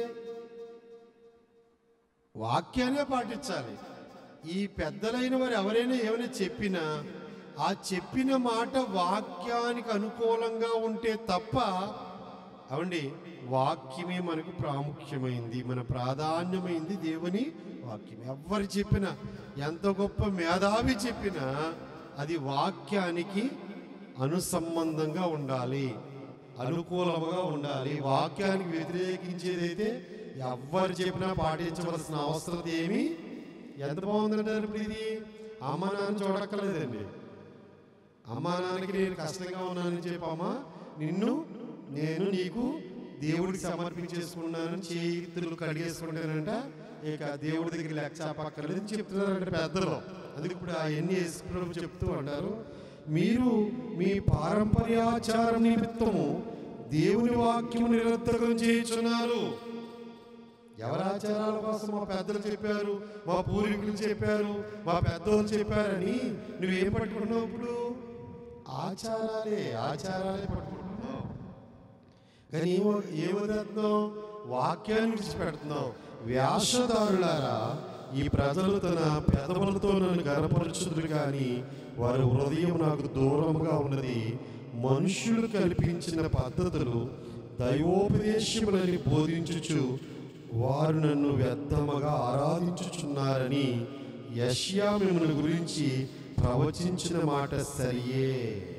వాక్యాన్నే పాటించాలి ఈ పెద్దలైన వారు ఎవరైనా ఏమైనా చెప్పినా ఆ చెప్పిన మాట వాక్యానికి అనుకూలంగా ఉంటే తప్ప అవండి వాక్యమే మనకు ప్రాముఖ్యమైంది మన ప్రాధాన్యమైంది దేవుని వాక్యం ఎవరు చెప్పినా ఎంత గొప్ప మేధావి చెప్పినా అది వాక్యానికి అనుసంబంధంగా ఉండాలి అనుకూలముగా ఉండాలి వాక్యానికి వ్యతిరేకించేదైతే ఎవ్వరు చెప్పినా పాటించవలసిన అవసరం ఏమి ఎంత బాగుందంటారు ఇప్పుడు ఇది అమ్మ నాన్న చూడక్కర్లేదండి అమ్మా నాన్నకి నేను కష్టంగా ఉన్నానని చెప్పమ్మా నిన్ను నేను నీకు దేవుడికి సమర్పించేసుకున్నానని చేతులు కడిగేసుకుంటానంట ఇక దేవుడి దగ్గర లెక్క చెప్పక్కర్లేదు అని చెప్తున్నారంట పెద్దలు అందుకే ఇప్పుడు అవన్నీ యేసుప్రభు చెప్తూ అంటారు మీరు మీ పారంపర్యాచారం నిమిత్తము దేవుని వాక్యము నిరర్థకం చేయుచున్నారు ఎవరి ఆచారాల కోసం మా పెద్దలు చెప్పారు మా పూర్వీకులు చెప్పారు మా పెద్దోళ్ళు చెప్పారని నువ్వేం పట్టుకుంటున్నావు ఇప్పుడు ఆచారాలే ఆచారాలే పట్టుకుంటున్నావు కానీ ఏమో ఏమవుతున్నావు వాక్యాన్ని విడిచిపెడుతున్నావు వ్యాసదారులారా ఈ ప్రజలు తన పెదవులతో నన్ను గనపరచుదురు కానీ వారి హృదయం నాకు దూరంగా ఉన్నది మనుషులు కల్పించిన పద్ధతులు దైవోపదేశములని బోధించుచు వారు నన్ను వ్యర్థముగా ఆరాధించుచున్నారని యష్యా మిమ్మల్ని గురించి ప్రవచించిన మాట సరియే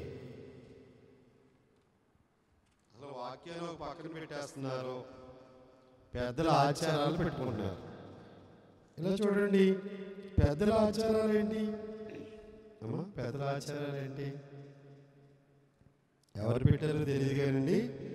అసలు వాక్యాన్ని ఒక పక్కన పెట్టేస్తున్నారు పెద్దల ఆచారాలు పెట్టుకుంటున్నారు ఇలా చూడండి పెద్దల ఆచారాలు ఏంటి అమ్మా పెద్దల ఆచారాలు ఏంటి ఎవరు పెట్టారో తెలియదు కానండి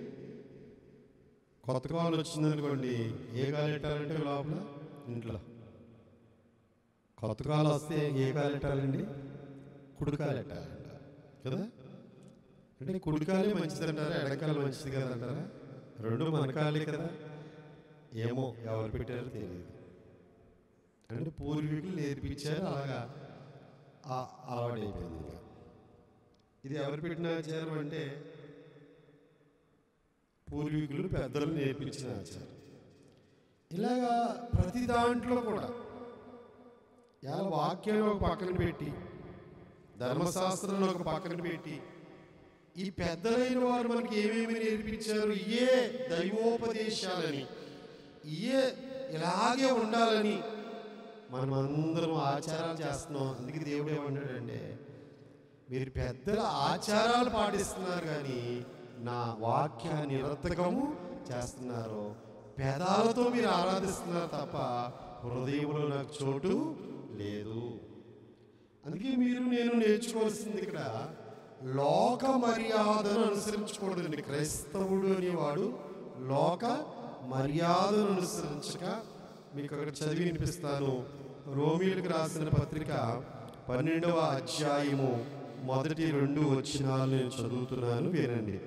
కొత్త కాలు వచ్చిందనుకోండి ఏ కాలు పెట్టాలంటే లోపల ఇంట్లో కొత్త కాలు వస్తే ఏ కాలు పెట్టాలండి కుడి కాలు పెట్టాలంట కదా అంటే కుడికాలే మంచిది అంటారా ఎడకాలు మంచిది కదా అంటారా రెండు మన కాలే కదా ఏమో ఎవరు పెట్టారో తెలియదు అంటే పూర్వీకులు నేర్పించారు అలాగా ఆ- అలవాటైపోయింది ఇక ఇది ఎవరు పెట్టిన ఆచారం అంటే పూర్వీకులు పెద్దలు నేర్పించిన ఆచారం ఇలాగా ప్రతి దాంట్లో కూడా ఇలా వాక్యాన్ని ఒక పక్కన పెట్టి ధర్మశాస్త్రంలో ఒక పక్కన పెట్టి ఈ పెద్దలైన వారు మనకి ఏమేమి నేర్పించారు ఇయే దైవోపదేశాలని ఇయే ఇలాగే ఉండాలని మనం అందరం ఆచారాలు చేస్తున్నాం అందుకే దేవుడు ఏమన్నాడంటే మీరు పెద్దల ఆచారాలు పాటిస్తున్నారు కానీ నా వాక్యాన్ని నిరర్థకము చేస్తున్నారు పెదాలతో మీరు ఆరాధిస్తున్నారు తప్ప హృదయంలో నాకు చోటు లేదు అందుకే మీరు నేను నేర్చుకోవాల్సింది ఇక్కడ లోక మర్యాదను అనుసరించకూడదండి క్రైస్తవుడు అనేవాడు లోక మర్యాదను అనుసరించక మీకు అక్కడ చదివి వినిపిస్తాను రోమిలకు రాసిన పత్రిక పన్నెండవ అధ్యాయము మొదటి రెండు వచ్చినాలు నేను చదువుతున్నాను వినండి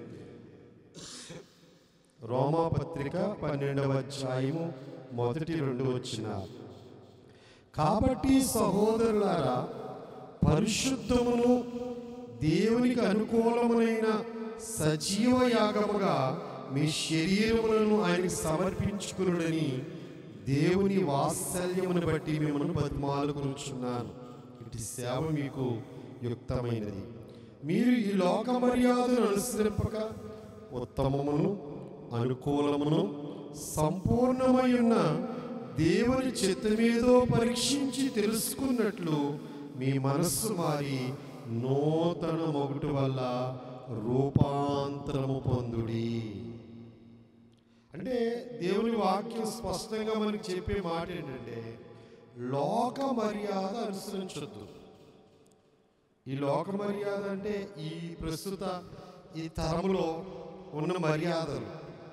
రోమా పత్రిక పన్నెండవ అధ్యాయము మొదటి రెండు వచ్చినాలు కాబట్టి సహోదరులారా పరిశుద్ధమును దేవునికి అనుకూలమైన సజీవ యాగముగా మీ శరీరములను ఆయనకి సమర్పించుకునుడని దేవుని వాత్సల్యమును బట్టి మిమ్మల్ని బతిమాలు కూర్చున్నాను ఇటు సేవ మీకు యుక్తమైనది మీరు ఈ లోక మర్యాదను అనుసరింపక ఉత్తమమును అనుకూలమును సంపూర్ణమై ఉన్న దేవుని చిత్తమేదో పరీక్షించి తెలుసుకున్నట్లు మీ మనస్సు మారి నూతన మొగుటు వల్ల రూపాంతరము పొందుడి అంటే దేవుని వాక్యం స్పష్టంగా మనకి చెప్పే మాట ఏంటంటే లోక మర్యాద అనుసరించొద్దు ఈ లోక మర్యాద అంటే ఈ ప్రస్తుత ఈ తరములో ఉన్న మర్యాదలు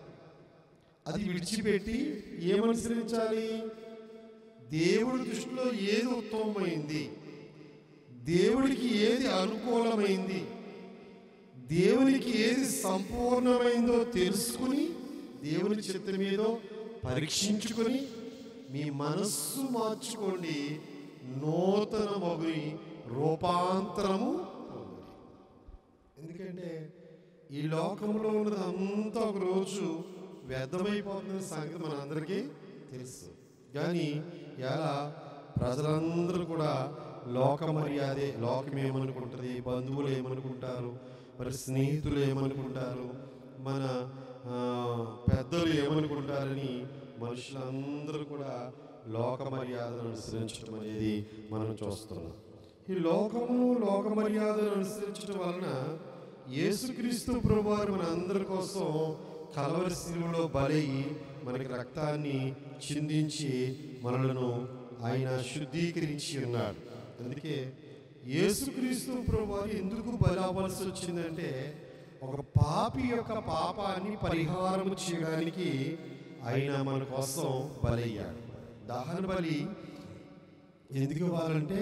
అది విడిచిపెట్టి ఏమనుసరించాలి దేవుడి దృష్టిలో ఏది ఉత్తమమైంది దేవుడికి ఏది అనుకూలమైంది దేవునికి ఏది సంపూర్ణమైందో తెలుసుకుని దేవుని చిత్తం ఏదో పరీక్షించుకొని మీ మనస్సు మార్చుకోండి నూతన మగుని రూపాంతరము పొందుడి. ఎందుకంటే ఈ లోకంలో ఉన్నది అంతా ఒక రోజు వ్యర్థమైపోతున్న సంగతి మనందరికీ తెలుసు కానీ ఎలా ప్రజలందరూ కూడా లోక మర్యాదే లోకం ఏమనుకుంటుంది బంధువులు ఏమనుకుంటారు మరి స్నేహితులు ఏమనుకుంటారు మన ఆ, పెద్దలు ఏమనుకుంటారని మనుషులందరూ కూడా లోక మర్యాదను అనుసరించడం అనేది మనం చూస్తున్నాం ఈ లోకము లోక మర్యాదను అనుసరించడం వలన యేసుక్రీస్తు ప్రభువారు మన అందరి కోసం కలవరి శిలువలో బలై మనకి రక్తాన్ని చిందించి మనలను ఆయన శుద్ధీకరించి ఉన్నాడు అందుకే యేసుక్రీస్తు ప్రభువారు ఎందుకు బలి అవ్వాల్సి వచ్చిందంటే ఒక పాపి యొక్క పాపాన్ని పరిహారం చేయడానికి ఆయన మన కోసం బలయ్యాడు దహన బలి ఎందుకు ఇవ్వాలంటే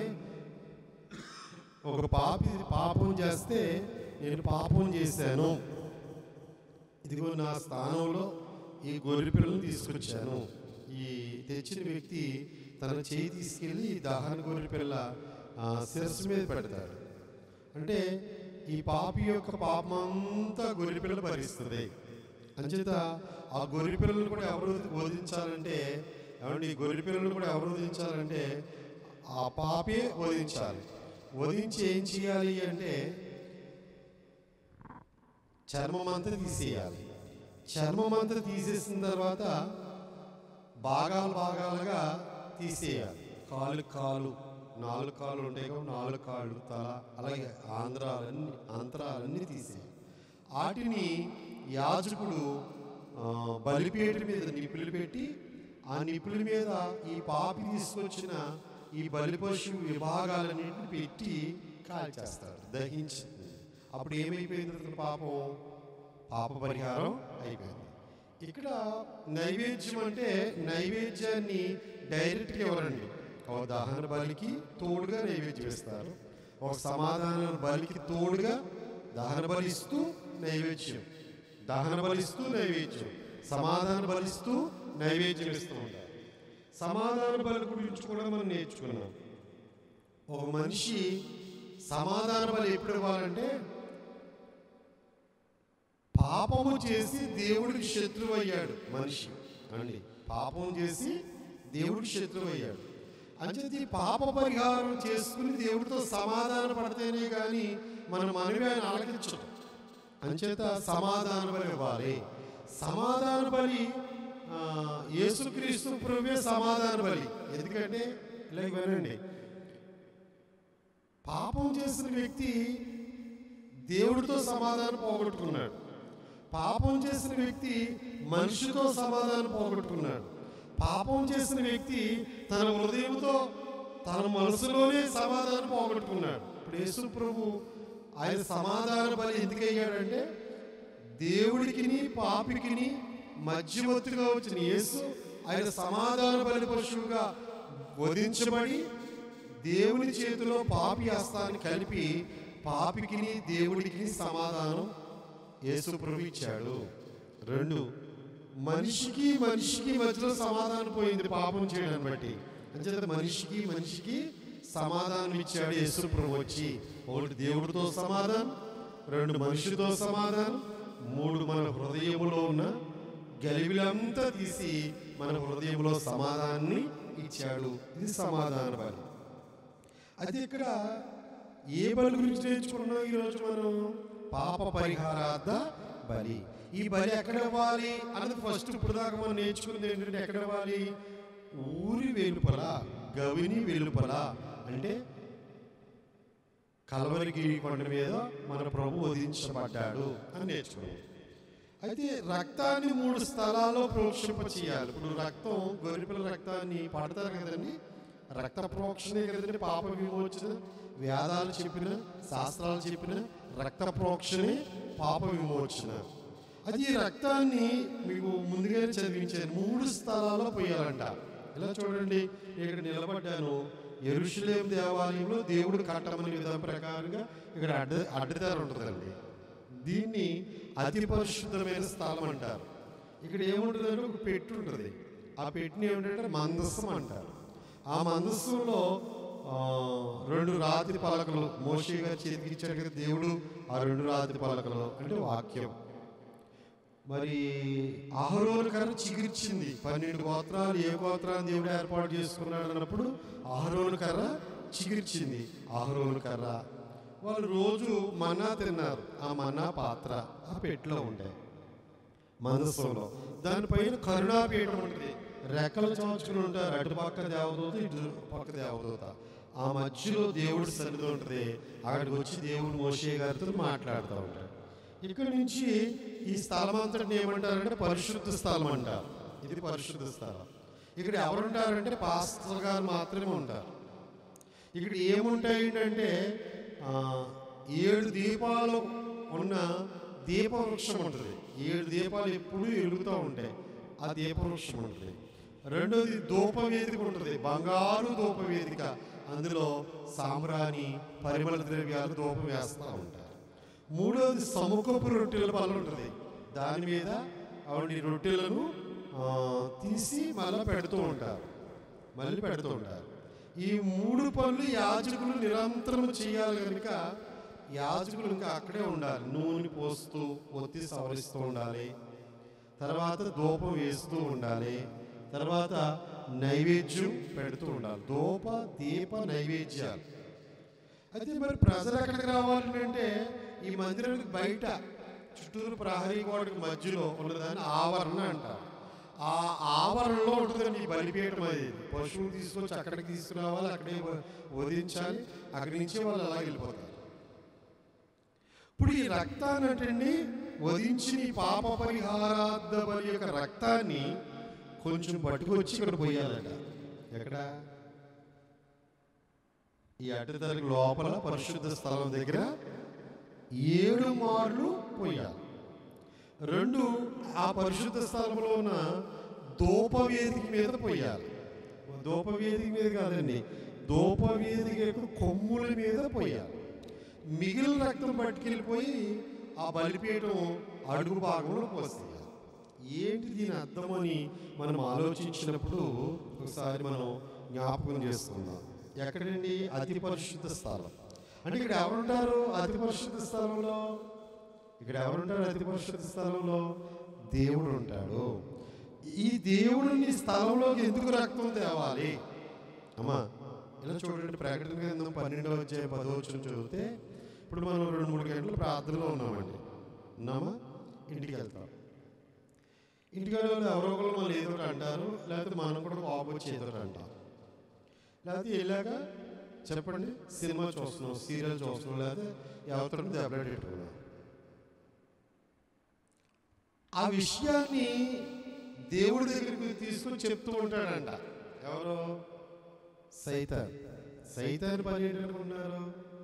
ఒక పాపి పాపం చేస్తే నేను పాపం చేశాను ఇదిగో నా స్థానంలో ఈ గొర్రె పిల్లలను తీసుకొచ్చాను ఈ తెచ్చిన వ్యక్తి తన చేయి తీసుకెళ్ళి ఈ దహన గొర్రె పిల్ల ఆ, శిరస్సు మీద పెడతాడు అంటే ఈ పాపి యొక్క పాపమంతా గొర్రె పిల్ల భరిస్తుంది అంచేత ఆ గొర్రె పిల్లలను కూడా ఎవరు వధించాలంటే ఏమండి ఈ గొర్రె పిల్లలను కూడా ఎవరు వధించాలంటే ఆ పాపే వధించాలి వధించి ఏం చేయాలి అంటే చర్మం అంతా తీసేయాలి చర్మం అంతా తీసేసిన తర్వాత భాగాలు భాగాలుగా తీసేయాలి కాలు కాలు నాలుగు కాళ్ళు ఉంటాయి కాబట్టి నాలుగు కాళ్ళు తల అలాగే ఆంధ్రాలన్నీ అంతరాలన్నీ తీసేయాలి వాటిని యాజకుడు ఆ, బలిపేట మీద నిప్పులు పెట్టి ఆ నిప్పుల మీద ఈ పాపి తీసుకొచ్చిన ఈ బలి పశువు విభాగాలన్నింటిని పెట్టి కాల్చేస్తాడు దహించి అప్పుడు ఏమైపోయింది అతని పాపం పాప పరిహారం అయిపోయింది ఇక్కడ నైవేద్యం అంటే నైవేద్యాన్ని డైరెక్ట్గా ఇవ్వరండి ఒక దహన బలికి తోడుగా నైవేద్యం ఇస్తారు ఒక సమాధాన బలికి తోడుగా దహన బలి ఇస్తూ నైవేద్యం దహన బలిస్తూ నైవేద్యం సమాధాన బలిస్తూ నైవేద్యం ఇస్తూ ఉంటారు సమాధాన బలి గురించి కూడా మనం నేర్చుకున్నాం ఒక మనిషి సమాధాన బలి ఎప్పుడు ఇవ్వాలంటే పాపము చేసి దేవుడికి శత్రువు అయ్యాడు మనిషి అండి పాపం చేసి దేవుడికి శత్రువు అయ్యాడు అంచేది ఈ పాప పరిహారం చేసుకుని దేవుడితో సమాధాన పడితేనే కానీ మన మనవి ఆయన ఆలకించడం అంచేత సమాధాన బలి ఇవ్వాలి సమాధాన బలి ఆ, యేసుక్రీస్తు ప్రభువే సమాధాన బలి ఎందుకంటే ఇలా వినండి పాపం చేసిన వ్యక్తి దేవుడితో సమాధానం పోగొట్టుకున్నాడు పాపం చేసిన వ్యక్తి మనిషితో సమాధానం పోగొట్టుకున్నాడు పాపం చేసిన వ్యక్తి తన హృదయంతో తన మనసులోనే సమాధానం పోగొట్టుకున్నాడు ఇప్పుడు యేసు ప్రభు ఆయన సమాధాన బలి ఎందుకు అయ్యాడంటే దేవుడికిని పాపికిని మధ్యవర్తిగా వచ్చిన యేసు ఆయన సమాధాన బలి పశువుగా వధించబడి దేవుని చేతిలో పాపి హస్తాన్ని కలిపి పాపికిని దేవుడికి సమాధానం యేసు ప్రభు ఇచ్చాడు రెండు మనిషికి మనిషికి మధ్యలో సమాధానం పోయింది పాపం చేయడాన్ని బట్టి అంచేత మనిషికి మనిషికి సమాధానం ఇచ్చాడు యేసు ప్రభు వచ్చి ఒకటి దేవుడితో సమాధానం రెండు మనిషితో సమాధానం మూడు మన హృదయములో ఉన్న గలిబిలంతా తీసి మన హృదయంలో సమాధానాన్ని ఇచ్చాడు ఇది సమాధాన బలి అది ఇక్కడ ఏ బలి గురించి నేర్చుకున్నాం ఈరోజు మనం పాప పరిహారార్థ బలి ఈ బలి ఎక్కడ ఇవ్వాలి అన్నది ఫస్ట్ ఇప్పుడు దాకా మనం నేర్చుకున్నది ఏంటంటే ఎక్కడ ఇవ్వాలి ఊరి వెలుపల గవిని వెలుపల అంటే కలవరిగిరి కొండ మీద మన ప్రభు వధించబడ్డాడు అని నేర్చుకున్నాం అయితే రక్తాన్ని మూడు స్థలాల్లో ప్రోక్షింప చేయాలి ఇప్పుడు రక్తం గొర్రెపిల్ల రక్తాన్ని పడతారు కదండి రక్త ప్రోక్షణే కదండి పాప విమోచన వేదాలు చెప్పిన శాస్త్రాలు చెప్పిన రక్త ప్రోక్షణే పాప విమోచన అది ఈ రక్తాన్ని మీకు ముందుగానే చదివించాను మూడు స్థలాల్లో పోయాలంట ఇలా చూడండి ఇక్కడ నిలబడ్డాను ఎరుషులేం దేవాలయంలో దేవుడు కట్టమని విధానం ప్రకారంగా ఇక్కడ అడ్డ అడ్డదారు ఉంటుందండి దీన్ని అతి పరిశుద్ధమైన స్థలం అంటారు ఇక్కడ ఏముంటుందంటే ఒక పెట్టి ఉంటుంది ఆ పెట్టిని ఏమిటంటే మందస్సం అంటారు ఆ మందస్సంలో ఆ, రెండు రాతి పలకలు మోషే గారు చేతికి ఇచ్చాడు కదా దేవుడు ఆ రెండు రాతి పలకలు అంటే వాక్యం మరి ఆహరోను కర్ర చిగిర్చింది పన్నెండు గోత్రాలు ఏ గోత్రాన్ని దేవుడు ఏర్పాటు చేసుకున్నాడు అన్నప్పుడు ఆహరోను కర్ర చిగిర్చింది ఆహరోను కర్ర వాళ్ళు రోజు మన్నా తిన్నారు ఆ మన్నా పాత్ర ఆ పెట్టిలో ఉంటాయి మనస్సులో దానిపైన కరుణాపీఠం ఉంటుంది రెక్కలు చాచుకుని ఉంటారు అటు పక్క దేవదూత ఇటు పక్క దేవదూత ఆ మధ్యలో దేవుడి సన్నిధి ఉంటుంది అక్కడికి వచ్చి దేవుడు మోషే గారితో మాట్లాడుతూ ఉంటాడు ఇక్కడ నుంచి ఈ స్థలం అంతటిని ఏమంటారంటే పరిశుద్ధ స్థలం అంటారు ఇది పరిశుద్ధ స్థలం ఇక్కడ ఎవరుంటారంటే పాస్టర్ గారు మాత్రమే ఉంటారు ఇక్కడ ఏముంటాయి అంటే ఆ, ఏడు దీపాలు ఉన్న దీపవృక్షం ఉంటుంది ఏడు దీపాలు ఎప్పుడూ వెలుగుతూ ఉంటాయి ఆ దీపవృక్షం ఉంటుంది రెండోది ధూపవేదిక ఉంటుంది బంగారు ధూపవేదిక అందులో సాంబ్రాణి పరిమళ ద్రవ్యాలు ధూపం వేస్తూ ఉంటారు మూడోది సముఖపు రొట్టెల పళ్ళు ఉంటుంది దాని మీద ఆవిడ రొట్టెలను ఆ, తీసి మళ్ళీ పెడుతూ ఉంటారు మళ్ళీ పెడుతూ ఉంటారు ఈ మూడు పనులు యాజకులు నిరంతరం చేయాలి కనుక యాజకులు ఇంకా అక్కడే ఉండాలి నూనె పోస్తూ ఒత్తి సవరిస్తూ ఉండాలి తర్వాత ధూపం వేస్తూ ఉండాలి తర్వాత నైవేద్యం పెడుతూ ఉండాలి ధూప దీప నైవేద్యాలు అయితే మరి ప్రజలు ఎక్కడికి రావాలి అంటే ఈ మందిరానికి బయట చుట్టూరు ప్రహరీ గోడకి మధ్యలో ఉన్నదాన్ని ఆవరణ అంటారు ఆ ఆవరణలో ఉంటుందండి ఈ బలిపీఠం అది పశువులు తీసుకొచ్చి అక్కడికి తీసుకురావాలి అక్కడే వ- వధించాలి అక్కడి నుంచి వాళ్ళు అలా వెళ్ళిపోతారు ఇప్పుడు ఈ రక్తాన్ని అంటే వధించిన ఈ పాప పరిహారార్థ బలి యొక్క రక్తాన్ని కొంచెం పట్టుకొచ్చి ఇక్కడ పోయాలట ఎక్కడ ఈ అడ్డతలకు లోపల పరిశుద్ధ స్థలం దగ్గర ఏడు మార్లు పోయాలి రెండు ఆ పరిశుద్ధ స్థలంలో ఉన్న దూపవేదిక మీద పోయాలి దూపవేదిక మీద కాదండి దూపవేదిక యొక్క కొమ్ముల మీద పోయాలి మిగిలిన రక్తం పట్టుకెళ్ళిపోయి ఆ బలిపీఠం అడుగు భాగంలో పోసేయాలి ఏంటి దీని అర్థమని మనం ఆలోచించినప్పుడు ఒకసారి మనం జ్ఞాపకం చేసుకుందాం ఎక్కడండి అతి పరిశుద్ధ స్థలం అంటే ఇక్కడ ఎవరుంటారు అతి పరిశుద్ధ స్థలంలో ఇక్కడ ఎవరుంటారు అతి పరిశుద్ధ స్థలంలో దేవుడు ఉంటాడు ఈ దేవుడిని స్థలంలోకి ఎందుకు రక్తం తేవాలి అమ్మా ఇలా చూడండి ప్రకటన గ్రంథం పన్నెండవ అధ్యాయం పదో వచ్చిన చదివితే ఇప్పుడు మనం రెండు మూడు గంటలు ప్రార్థనలో ఉన్నామండి ఉన్నామా ఇంటికి వెళ్తాం ఇంటికి వెళ్ళి ఎవరో ఒకరు మనం ఏదో ఒకటి అంటారు లేకపోతే మనం కూడా బాబు వచ్చి ఏదో ఒకటి అంటాం లేకపోతే వెళ్ళాక చెప్పండి సినిమా చూస్తున్నాం సీరియల్ చూస్తున్నాం లేకపోతే ఎవరితో దెబ్బలాడి పెట్టుకున్నాం ఆ విషయాన్ని దేవుడి దగ్గరికి తీసుకొని చెప్తూ ఉంటాడంట ఎవరు సైతాన్ సైతాన్ పని ఏంటనుకున్నారు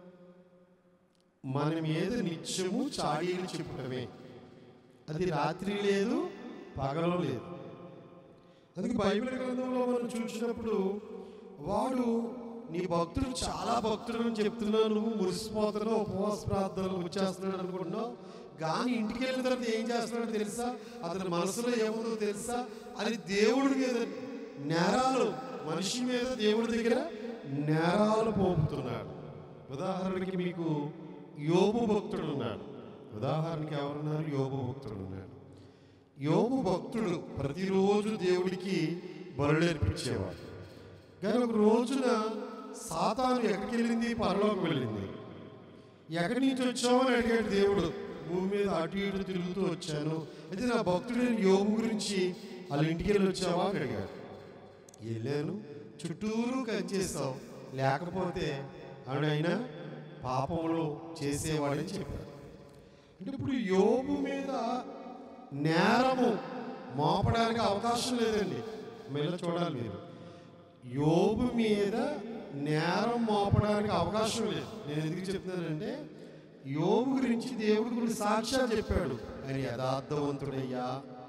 మన మీద నిత్యము చాడీలు చెప్పటమే అది రాత్రి లేదు పగలు లేదు అందుకే బైబిల్ గ్రంథంలో మనం చూసినప్పుడు వాడు నీ భక్తుడు చాలా భక్తుడు అని చెప్తున్నావు నువ్వు మురిసిపోతున్నావు ఉపవాస ప్రార్థనలు వచ్చేస్తున్నాడు అనుకుంటున్నావు కానీ ఇంటికి వెళ్ళిన తర్వాత ఏం చేస్తున్నాడో తెలుసా అతని మనసులో ఏముందో తెలుసా అది దేవుడి మీద నేరాలు మనిషి మీద దేవుడి దగ్గర నేరాలు పోపుతున్నాడు ఉదాహరణకి మీకు యోబు భక్తుడు ఉన్నాడు ఉదాహరణకి ఎవరున్నారు యోబు భక్తుడు ఉన్నాడు యోబు భక్తుడు ప్రతిరోజు దేవుడికి బరుడేర్పించేవాడు కానీ ఒక రోజున సాతాను ఎక్కడికి వెళ్ళింది పరలోకి వెళ్ళింది ఎక్కడి నుంచి వచ్చావు అని అడిగాడు దేవుడు భూమి మీద అటు ఇటు తిరుగుతూ వచ్చాను అయితే నా భక్తుడైన యోగు గురించి వాళ్ళ ఇంటికి వెళ్ళి వచ్చావా అని అడిగాడు వెళ్ళాను చుట్టూరు కంచేస్తావు లేకపోతే ఆవిడైనా పాపములు చేసేవాడని చెప్పాడు అంటే ఇప్పుడు యోగు మీద నేరము మోపడానికి అవకాశం లేదండి మళ్ళీ చూడాలి మీరు యోబు మీద నేరం మోపడానికి అవకాశం లేదు నేను ఎందుకు చెప్తున్నానంటే యోబు గురించి దేవుడి గురించి సాక్ష్యాలు చెప్పాడు ఆయన యథార్థవంతుడయ్యా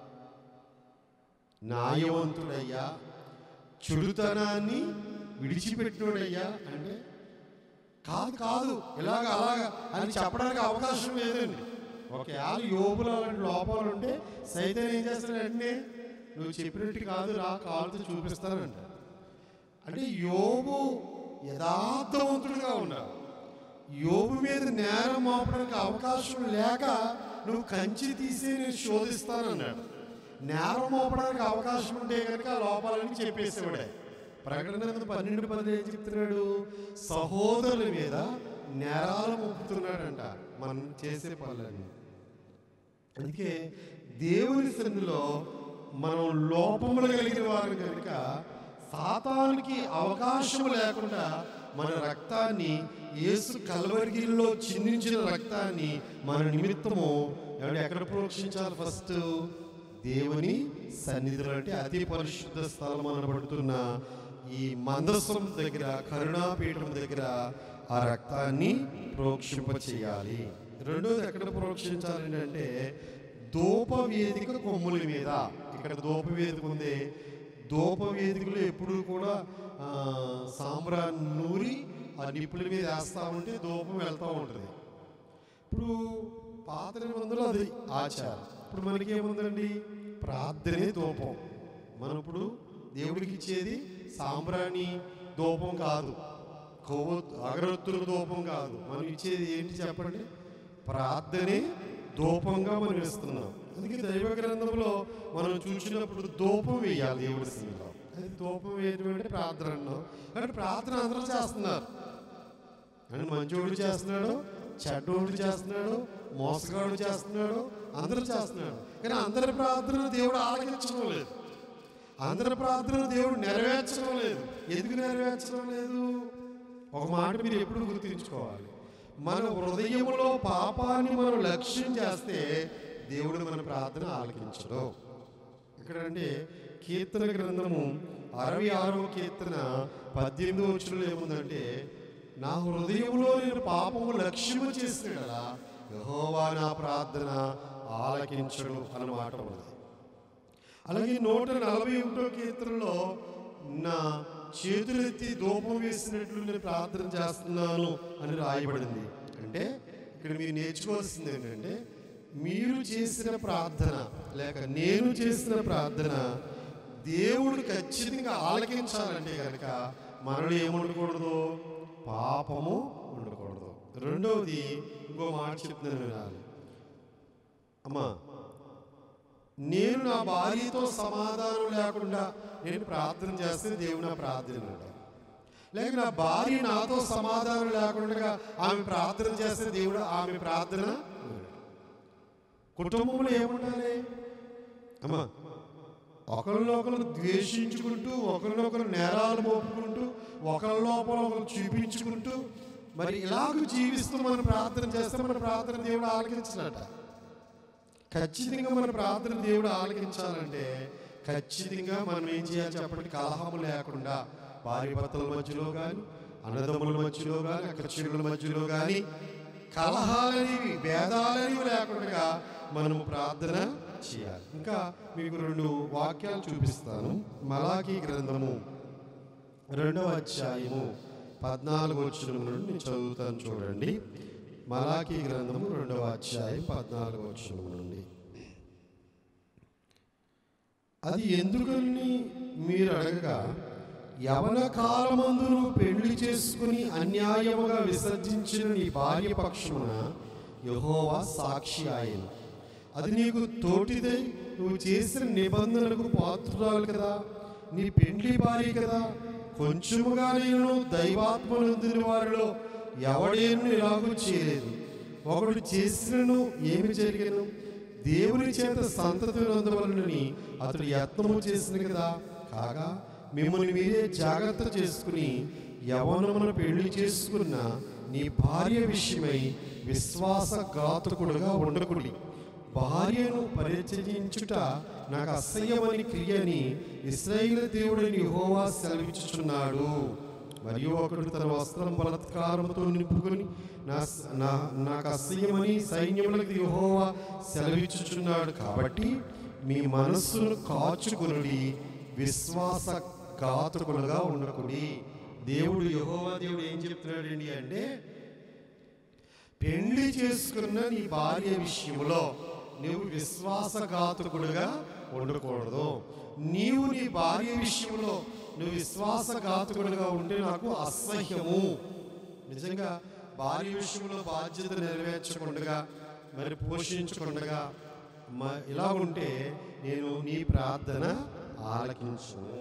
న్యాయవంతుడయ్యా చెడుతనాన్ని విడిచిపెట్టినోడయ్యా అంటే కాదు కాదు ఇలాగ అలాగా అని చెప్పడానికి అవకాశం లేదండి ఒకవేళ యోబులో అలాంటి లోపాలు ఉంటే సైతం ఏం చేస్తాడంటే నువ్వు చెప్పినట్టు కాదు రా కాలుతో చూపిస్తానంట అంటే యోబు యథార్థవంతుడుగా ఉన్నాడు యోబు మీద నేరం మోపడానికి అవకాశం లేక నువ్వు కంచి తీసి నేను శోధిస్తానన్నాడు నేరం మోపడానికి అవకాశం ఉంటే కనుక ఆ లోపాలని చెప్పేసేవాడే ప్రకటన గ్రంథం పన్నెండు పది ఏం చెప్తున్నాడు సహోదరుల మీద నేరాలు మోపుతున్నాడంట మనం చేసే పనులని అందుకే దేవుని సన్నిధిలో మనం లోపములు కలిగిన వారు కనుక సాతానికి అవకాశం లేకుండా మన రక్తాన్ని యేసు కలవరిగిరిలో చిందించిన రక్తాన్ని మన నిమిత్తము ఏమంటే ఎక్కడ ప్రోక్షించాలి ఫస్ట్ దేవుని సన్నిధిలో అంటే అతి పరిశుద్ధ స్థలం అనబడుతున్న ఈ మందసం దగ్గర కరుణాపీఠం దగ్గర ఆ రక్తాన్ని ప్రోక్షింప చేయాలి రెండోది ఎక్కడ ప్రోక్షించాలి అంటే ధూప వేదిక కొమ్ముల మీద ఇక్కడ ధూప వేదిక ఉంది ధూప వేదికలో ఎప్పుడు కూడా ఆ, సాంబ్రాన్ని నూరి ఆ నిప్పుల మీద వేస్తా ఉంటే ధూపం వెళ్తూ ఉంటుంది ఇప్పుడు పాత నిబంధనలు అది ఆచారం ఇప్పుడు మనకి ఏముందండి ప్రార్థనే ధూపం మనం ఇప్పుడు దేవుడికి ఇచ్చేది సాంబ్రాణి ధూపం కాదు కొవ్వు అగరొత్తుల ధూపం కాదు మనం ఇచ్చేది ఏంటి చెప్పండి ప్రార్థనే ధూపంగా మనం ఇస్తున్నాం అందుకే దైవ గ్రంథంలో మనం చూసినప్పుడు ధూపం వేయాలి దేవుడి సన్నిధిలో అది ధూపం వేయడం అంటే ప్రార్థన అన్నాం అంటే ప్రార్థన అందరూ చేస్తున్నారు అని మంచోడు చేస్తున్నాడు చెడ్డోడు చేస్తున్నాడు మోసగాడు చేస్తున్నాడు అందరూ చేస్తున్నాడు కానీ అందరి ప్రార్థన దేవుడు ఆలకించడం లేదు అందరి ప్రార్థన దేవుడు నెరవేర్చడం లేదు ఎందుకు నెరవేర్చడం లేదు ఒక మాట మీరు ఎప్పుడు గుర్తుంచుకోవాలి మన హృదయంలో పాపాన్ని మనం లక్ష్యం చేస్తే దేవుడు మన ప్రార్థన ఆలకించడు ఇక్కడ అంటే కీర్తన గ్రంథము అరవై ఆరో కీర్తన పద్దెనిమిదో వచ్చినలో ఏముందంటే నా హృదయంలో నేను పాపము లక్ష్యము చేసినలా యహోవా నా ప్రార్థన ఆలకించడు అన్నమాట ఉన్నది అలాగే నూట నలభై ఒకటో కీర్తనలో నా చేతులెత్తి ధూపం వేసినట్లు నేను ప్రార్థన చేస్తున్నాను అని రాయబడింది అంటే ఇక్కడ మీరు నేర్చుకోవాల్సింది ఏంటంటే మీరు చేసిన ప్రార్థన లేక నేను చేసిన ప్రార్థన దేవుడు ఖచ్చితంగా ఆలకించాలంటే కనుక మనలో ఏముండకూడదు పాపము ఉండకూడదు రెండవది ఇంకో మాట చెప్తున్నాను వినాలి అమ్మా నేను నా భార్యతో సమాధానం లేకుండా నేను ప్రార్థన చేస్తే దేవుడు నా ప్రార్థన వినడు. లేక నా భార్య నాతో సమాధానం లేకుండా ఆమె ప్రార్థన చేస్తే దేవుడు ఆమె ప్రార్థన వినడు. కుటుంబంలో ఏముండాలి అమ్మా ఒకరినొకరు ద్వేషించుకుంటూ ఒకరినొకరు నేరాలు మోపుకుంటూ ఒకరి లోపల ఒకరు చూపించుకుంటూ మరి ఇలాగ జీవిస్తూ మనం ప్రార్థన చేస్తే మన ప్రార్థన దేవుడు ఆలకించినట ఖచ్చితంగా మన ప్రార్థన దేవుడు ఆలకించాలంటే ఖచ్చితంగా మనం ఏం చేయాలి చెప్పండి కలహము లేకుండా భార్య భర్తల మధ్యలో కానీ అన్నదమ్ముల మధ్యలో కానీ అక్కచెడుల మధ్యలో కానీ కలహాలనేవి భేదాలనేవి లేకుండా మనము ప్రార్థన చేయాలి ఇంకా మీకు రెండు వాక్యాలు చూపిస్తాను మలాకీ గ్రంథము రెండవ అధ్యాయము పద్నాలుగు వచ్చిన నుండి నేను చదువుతాను చూడండి మలాకీ గ్రంథము రెండవ అధ్యాయం పద్నాలుగు వచ్చిన నుండి అది ఎందుకని మీరు అడగగా యవన కాలమందు నువ్వు పెళ్లి చేసుకుని అన్యాయముగా విసర్జించిన నీ భార్య పక్షమున యహోవా సాక్షి ఆయన అది నీకు తోటిదే నువ్వు చేసిన నిబంధనలకు పాత్రురాలు కదా నీ పెండ్లి భార్య కదా కొంచెముగా నేను దైవాత్మనందిన వారిలో ఎవడేను ఇలాగూ చేయలేదు ఒకడు చేసినను ఏమి జరిగను దేవుని చేత సంతతి నందవలనని అతడు యత్నము చేసిన కదా కాగా మిమ్మల్ని మీరే జాగ్రత్త చేసుకుని యవనమును పెళ్లి చేసుకున్న నీ భార్య విషయమై విశ్వాసఘాతకుడుగా ఉండకుడి భార్యను పరిచయించుట నాకు అసహ్యమని క్రియని ఇస్రాయేల్ దేవుడిని యెహోవా సెలవిచ్చుచున్నాడు మరియు ఒకడు తన వస్త్రం బలత్కారంతో నింపుకొని నా నా నాకు అసహ్యమని సైన్యములకు యెహోవా సెలవిచ్చుచున్నాడు కాబట్టి మీ మనస్సును కాచుకొనుడి విశ్వాస ఘాతకులుగా ఉండకుడి దేవుడు యెహోవా దేవుడు ఏం చెప్తున్నాడండి అంటే పెళ్లి చేసుకున్న నీ భార్య విషయంలో నువ్వు విశ్వాసఘాతకుడుగా ఉండకూడదు నీవు నీ భార్య విషయంలో నువ్వు విశ్వాసఘాతకుడుగా ఉంటే నాకు అసహ్యము నిజంగా భార్య విషయంలో బాధ్యత నెరవేర్చకుండా మరి పోషించకుండా మ- ఇలా ఉంటే నేను నీ ప్రార్థన ఆలకించును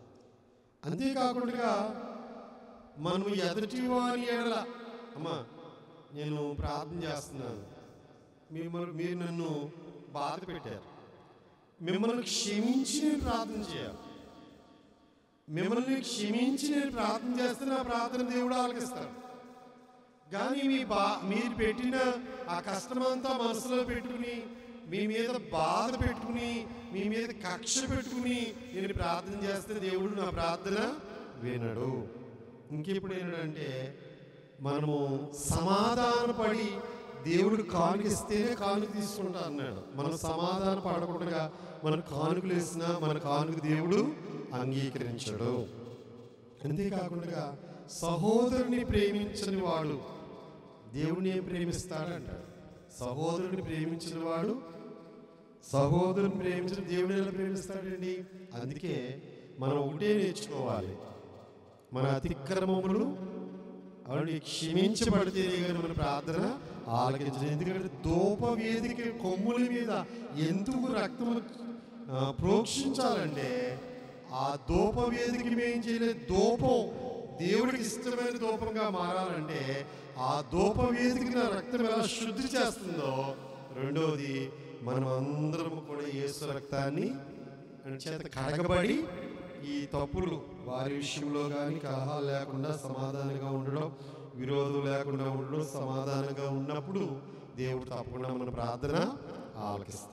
అంతేకాకుండా మనం ఎదుటి వారి ఎడల అమ్మా నేను ప్రార్థన చేస్తున్నాను మిమ్మల్ని మీరు నన్ను బాధ పెట్టారు మిమ్మల్ని క్షమించి నేను ప్రార్థన చేయాలి మిమ్మల్ని క్షమించి నేను ప్రార్థన చేస్తే నా ప్రార్థన దేవుడు ఆలకిస్తాడు కానీ మీ బా మీరు పెట్టిన ఆ కష్టమంతా మనసులో పెట్టుకుని మీ మీద బాధ పెట్టుకుని మీ మీద కక్ష పెట్టుకుని నేను ప్రార్థన చేస్తే దేవుడు నా ప్రార్థన వినడు ఇంకెప్పుడు ఏంటంటే మనము సమాధానపడి దేవుడు కానుకిస్తేనే కానుక తీసుకుంటా అన్నాడు మనం సమాధాన పడకుండా మనం కానుకలు వేసినా మన కానుక దేవుడు అంగీకరించడు అంతేకాకుండా సహోదరుని ప్రేమించని వాడు దేవుని ఏం ప్రేమిస్తాడంటాడు సహోదరుని ప్రేమించిన వాడు సహోదరుని ప్రేమించిన దేవుని ఎలా ప్రేమిస్తాడండి అందుకే మనం ఒకటే నేర్చుకోవాలి మన అతిక్రమములు అవన్నీ క్షమించబడితే కానీ మన ప్రార్థన ఆలకించడం ఎందుకంటే దూప వేదిక కొమ్ముల మీద ఎందుకు రక్తము ఆ, ప్రోక్షించాలంటే ఆ దూప వేదిక మేము చేయలేదు దూపం దేవుడికి ఇష్టమైన దూపంగా మారాలంటే ఆ దూప వేదిక నా రక్తం ఎలా శుద్ధి చేస్తుందో రెండవది మనం అందరం కూడా యేసు రక్తాన్ని చేత కడగబడి ఈ తప్పులు వారి విషయంలో కానీ కలహాలు లేకుండా సమాధానంగా ఉండడం విరోధం లేకుండా ఉండడం సమాధానంగా ఉన్నప్పుడు దేవుడు తప్పకుండా మన ప్రార్థన ఆలకిస్తాడు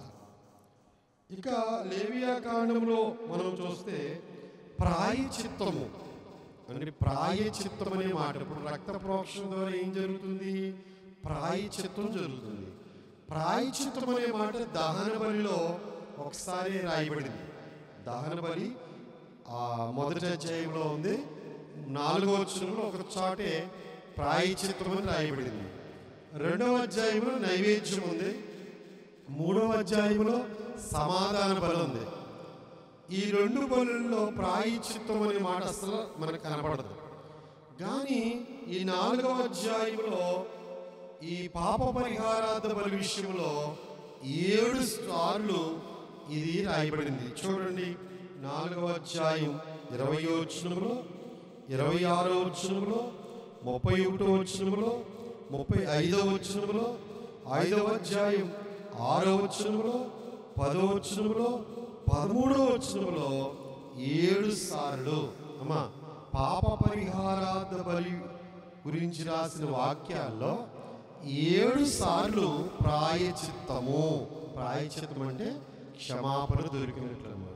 ఇక లేవియా కాండంలో మనం చూస్తే ప్రాయచిత్తము అంటే ప్రాయచిత్తం అనే మాట ఇప్పుడు రక్త ప్రోక్షణ ద్వారా ఏం జరుగుతుంది ప్రాయచిత్తం జరుగుతుంది ప్రాయచిత్తం అనే మాట దహన బలిలో ఒకసారి రాయబడింది దహన బలి ఆ మొదటి అధ్యాయంలో ఉంది నాలుగో వచనంలో ఒక చాటే ప్రాయచిత్తం అని రాయబడింది రెండవ అధ్యాయంలో నైవేద్యం ఉంది మూడవ అధ్యాయంలో సమాధాన బలి ఉంది ఈ రెండు బలుల్లో ప్రాయచిత్తం అనే మాట అసలు మనకు కనపడదు కానీ ఈ నాలుగవ అధ్యాయంలో ఈ పాప పరిహారార్థ బలి విషయంలో ఏడు సార్లు ఇది రాయబడింది చూడండి నాలుగవ అధ్యాయం ఇరవై వచనములో ఇరవై ఆరో వచనములో ముప్పై ఒకటో వచనములో ముప్పై ఐదవ వచనములో ఐదవ అధ్యాయం ఆరో వచనములో పదో వచనములో పదమూడవ వచనములో ఏడు సార్లు అమ్మా పాప పరిహారార్థ బలి గురించి రాసిన వాక్యాల్లో ఏడు సార్లు ప్రాయచిత్తము ప్రాయచిత్తం అంటే క్షమాపణ దొరికినట్లు అన్నమాట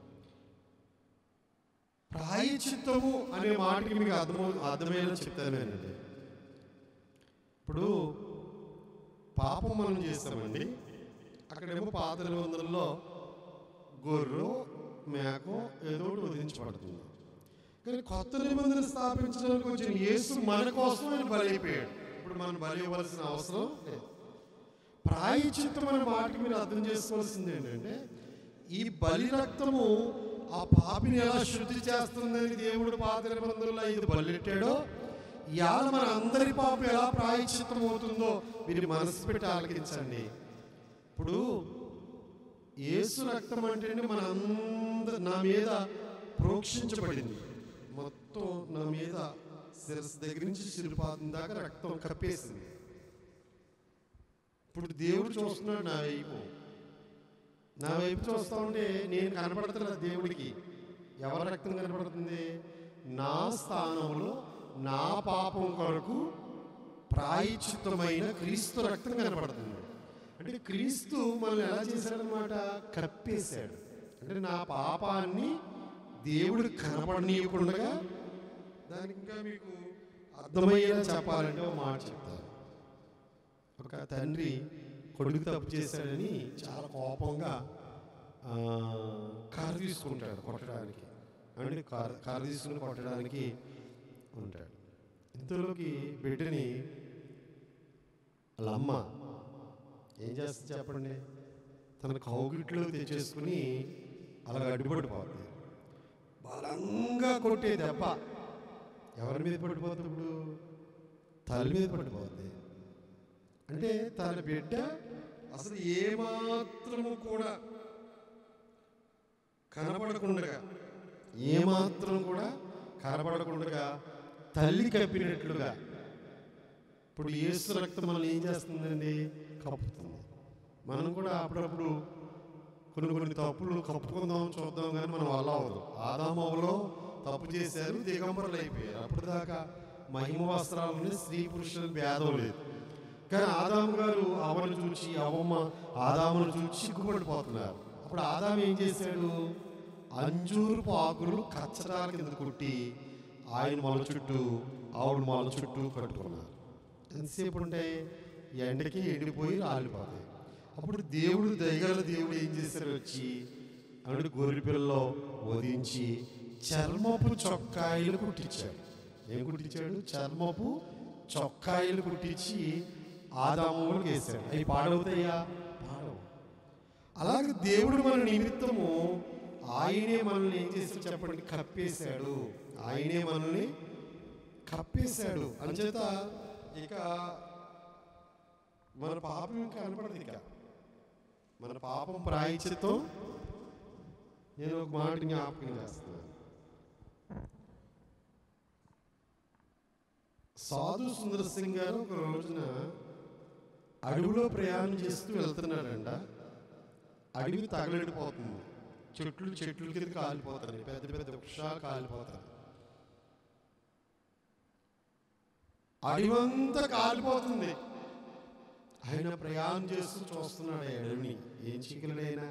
ప్రాయచిత్తము అనే మాటకి మీకు అర్థం అర్థమయ్యేలా చెప్తానండి ఇప్పుడు పాపం మనం చేస్తామండి అక్కడేమో పాత నిబంధనల్లో గొర్రె మేకో ఏదో ఒకటి వదిలించబడుతుంది కానీ కొత్త నిబంధన స్థాపించడానికి వచ్చిన యేసు మన కోసం ఆయన బలైపోయాడు ఇప్పుడు మనం బలి ఇవ్వాల్సిన అవసరం లేదు ప్రాయచిత్తం అనే మాటకి మీరు అర్థం చేసుకోవాల్సింది ఏంటంటే ఈ బలి రక్తము ఆ పాపిని ఎలా శుద్ధి చేస్తుందని దేవుడు పాత నిబంధనలో ఇది బలిట్టాడో ఇవాళ మన అందరి పాపం ఎలా ప్రాయచిత్తం అవుతుందో మీరు మనసు పెట్టి ఆలకించండి ఇప్పుడు యేసు రక్తం అంటే మన అంద నా మీద ప్రోక్షించబడింది మొత్తం నా మీద శిరస్సు దగ్గర నుంచి శిరుపాదం దాకా రక్తం కప్పేసింది ఇప్పుడు దేవుడు చూస్తున్నాడు నా వైపు నా వైపు చూస్తా ఉంటే నేను కనపడుతున్నా దేవుడికి ఎవరి రక్తం కనపడుతుంది నా స్థానంలో నా పాపం కొరకు ప్రాయచిత్తమైన క్రీస్తు రక్తం కనపడుతుంది అంటే క్రీస్తు మనల్ని ఎలా చేశాడనమాట కప్పేశాడు అంటే నా పాపాన్ని దేవుడు కనపడనీయకుండా దానికి ఇంకా మీకు అర్థమయ్యేలా చెప్పాలంటే ఒక మాట చెప్తాను ఒక తండ్రి కొడుకు తప్పు చేశాడని చాలా కోపంగా ఆ, కారు తీసుకుంటాడు కొట్టడానికి అంటే కారు కారు తీసుకుని కొట్టడానికి ఉంటాడు ఇంతలోకి బిడ్డని వాళ్ళ అమ్మ ఏం చేస్తుంది చెప్పండి తన కౌగిట్లో తెచ్చేసుకుని అలా అడ్డుపడిపోతుంది బలంగా కొట్టే దెబ్బ ఎవరి మీద పడిపోతుంది ఇప్పుడు తల్లి మీద పడిపోతుంది అంటే తన బిడ్డ అసలు ఏమాత్రము కూడా కనపడకుండా ఏమాత్రం కూడా కనపడకుండా తల్లి కప్పినట్లుగా ఇప్పుడు యేసు రక్తం మనల్ని ఏం చేస్తుందండి కప్పుతుంది మనం కూడా అప్పుడప్పుడు కొన్ని కొన్ని తప్పులు కప్పుకుందాం చూద్దాం కానీ మనం వల్ల అవ్వదు ఆదామవులో తప్పు చేశారు దిగంబరులు అయిపోయారు అప్పుడు దాకా మహిమ వస్త్రాలని స్త్రీ పురుషులకు భేదం లేదు కానీ ఆదాము గారు అవను చూచి అవమ్మ ఆదామును చూచి సిగ్గుపడిపోతున్నారు అప్పుడు ఆదాము ఏం చేశాడు అంజూరు ఆకులు కచ్చడాల కింద కుట్టి ఆయన మొల చుట్టూ ఆవిడ మొల చుట్టూ కట్టుకున్నారు ఎంతసేపు ఉంటాయి ఎండకి ఎండిపోయి రాలిపోతాయి అప్పుడు దేవుడు దయగల దేవుడు ఏం చేశారు వచ్చి అప్పుడు గొర్రె పిల్లలో వధించి చర్మపు చొక్కాయిలు కుట్టించాడు ఏం కుట్టించాడు చర్మపు చొక్కాయిలు కుట్టించి ఆదాములకు వేశాడు అవి పాడవుతాయా పాడవు అలాగే దేవుడు మన నిమిత్తము ఆయనే మనల్ని ఏం చేసి చెప్పండి కప్పేశాడు ఆయనే మనల్ని కప్పేశాడు అంచేత ఇక మన పాపం ఇంకా కనపడదు ఇక మన పాపం ప్రాయచిత్తం నేను ఒక మాట జ్ఞాపకం చేస్తున్నాను సాధు సుందర సింగ్ గారు ఒక రోజున అడవిలో ప్రయాణం చేస్తూ వెళ్తున్నాడంట అడవి తగలడిపోతుంది చెట్లు చెట్లు కింద కాలిపోతాయి పెద్ద పెద్ద వృక్షాలు కాలిపోతాయి అడివంతా కాలిపోతుంది ఆయన ప్రయాణం చేస్తూ చూస్తున్నాడు ఆ అడవిని ఏం చీకలైనా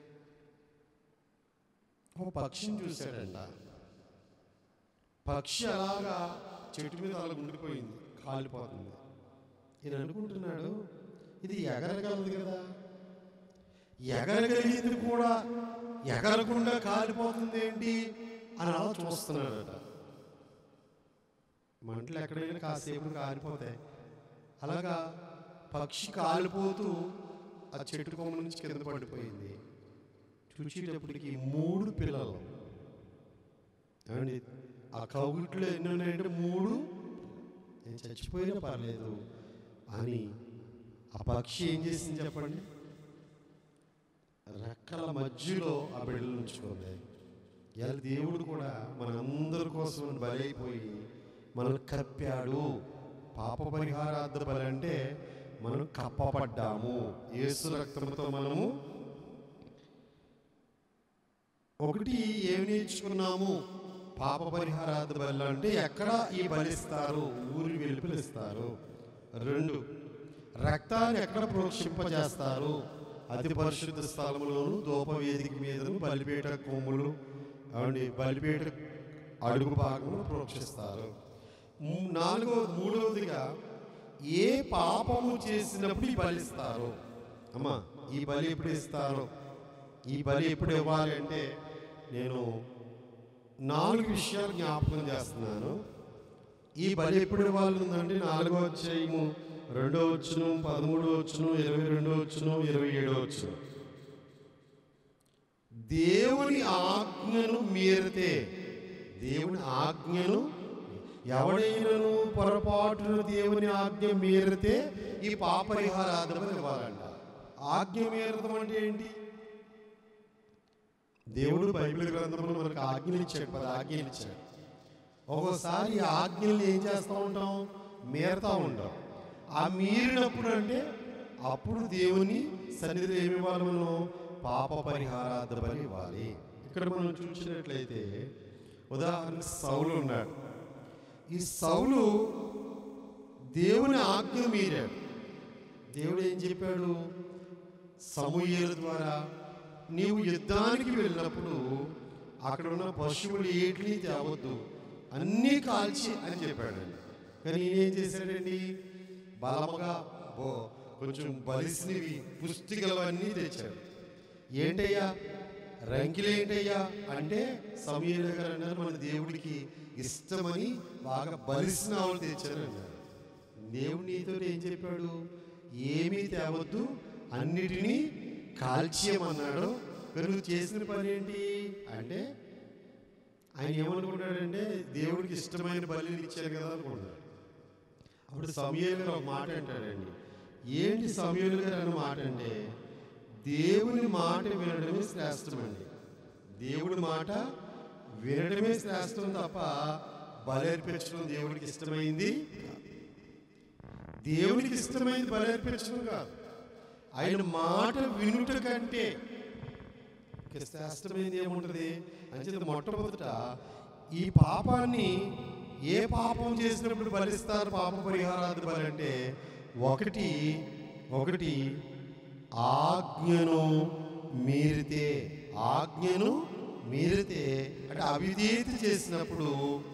ఓ పక్షిని చూశాడంట పక్షి అలాగా చెట్టు మీద అలా ఉండిపోయింది కాలిపోతుంది ఈయన అనుకుంటున్నాడు ఇది ఎగరగలదు కదా ఎగరగలిగింది కూడా ఎగరకుండా కాలిపోతుంది ఏంటి అని అలా చూస్తున్నాడట మంటలు ఎక్కడైనా కాసేపు కాలిపోతాయి అలాగా పక్షి కాలిపోతూ ఆ చెట్టు కొమ్మ నుంచి కింద పడిపోయింది చూసేటప్పటికి మూడు పిల్లలు ఏమండి ఆ కౌగిట్లో ఎన్ని ఉన్నాయంటే మూడు నేను చచ్చిపోయినా పర్లేదు అని ఆ పక్షి ఏం చేసింది చెప్పండి రెక్కల మధ్యలో ఆ బిడ్డలు ఉంచుకుంది ఇవాళ దేవుడు కూడా మనందరి కోసం బలైపోయి మనల్ని కప్పాడు పాప పరిహారార్థ బలి అంటే మనం కప్పపడ్డాము యేసు రక్తంతో మనము ఒకటి ఏమి నేర్చుకున్నాము పాప పరిహారార్థ బలి అంటే ఎక్కడ ఈ బలిస్తారు ఊరి వెలుపులిస్తారు రెండు రక్తాన్ని ఎక్కడ ప్రోక్షింపజేస్తారు అతి పరిశుద్ధ స్థలములోను ధూప వేదిక మీదను బలిపీట కొమ్ములు అవండి బలిపీట అడుగు భాగంలో ప్రోక్షిస్తారు ము- నాలుగో మూడవదిగా ఏ పాపము చేసినప్పుడు ఈ బలిస్తారు అమ్మా ఈ బలి ఎప్పుడు ఇస్తారు ఈ బలి ఎప్పుడు ఇవ్వాలి అంటే నేను నాలుగు విషయాలు జ్ఞాపకం చేస్తున్నాను ఈ బలి ఎప్పుడు ఇవ్వాలి ఉందంటే నాలుగో అధ్యాయము రెండో వచ్చును పదమూడో వచ్చును ఇరవై రెండో వచ్చును ఇరవై ఏడో వచ్చును దేవుని ఆజ్ఞను మీరితే దేవుని ఆజ్ఞను ఎవడైనను పొరపాటును దేవుని ఆజ్ఞ మీరితే ఈ పాపరిహారాధన ఇవ్వాలంట ఆజ్ఞ మీరడం అంటే ఏంటి దేవుడు బైబిల్ గ్రంథంలో మనకు ఆజ్ఞలు ఇచ్చాడు పది ఆజ్ఞలు ఇచ్చాడు ఒక్కోసారి ఈ ఆజ్ఞల్ని ఏం చేస్తూ ఉంటాం మీరుతూ ఉంటాం ఆ మీరినప్పుడు అంటే అప్పుడు దేవుని సన్నిధిలో ఏమి ఇవ్వాలి మనం పాప పరిహారార్థ బలి ఇవ్వాలి ఇక్కడ మనం చూసినట్లయితే ఉదాహరణ సౌలు ఉన్నాడు ఈ సౌలు దేవుని ఆజ్ఞ మీరాడు దేవుడు ఏం చెప్పాడు సమూహల ద్వారా నీవు యుద్ధానికి వెళ్ళినప్పుడు అక్కడ ఉన్న పశువులు ఏటిని తేవద్దు అన్నీ కాల్చి అని చెప్పాడు కానీ ఈయన ఏం చేశాడండి బలముగా బో కొంచెం బలిసినవి పుష్టిగలవన్నీ తెచ్చాడు ఏంటయ్యా రంకిలేంటయ్యా అంటే సమీర గారు అన్నారు మన దేవుడికి ఇష్టమని బాగా బలిసిన ఆవులు తెచ్చారు అన్నారు దేవుడు నీతో ఏం చెప్పాడు ఏమీ తేవద్దు అన్నిటినీ కాల్చేయమన్నాడు మరి నువ్వు చేసిన పని ఏంటి అంటే ఆయన ఏమనుకుంటాడంటే దేవుడికి ఇష్టమైన బలిని ఇచ్చారు కదా అనుకుంటాడు అప్పుడు సమయలు గారు ఒక మాట అంటాడండి ఏంటి సమయలు గారు అన్న మాట అంటే దేవుని మాట వినడమే శ్రేష్టమండి దేవుడి మాట వినడమే శ్రేష్టం తప్ప బలర్పించడం దేవుడికి ఇష్టమైంది కాదు. దేవుడికి ఇష్టమైంది బలర్పించడం కాదు ఆయన మాట వినుట కంటే ఇక శ్రేష్టమైనది ఏముంటుంది అంచేత మొట్టమొదట ఈ పాపాన్ని ఏ పాపం చేసినప్పుడు బలిస్తారు పాప పరిహారాది బలి అంటే ఒకటి ఒకటి ఆజ్ఞను మీరితే ఆజ్ఞను మీరితే అంటే అవిధేయత చేసినప్పుడు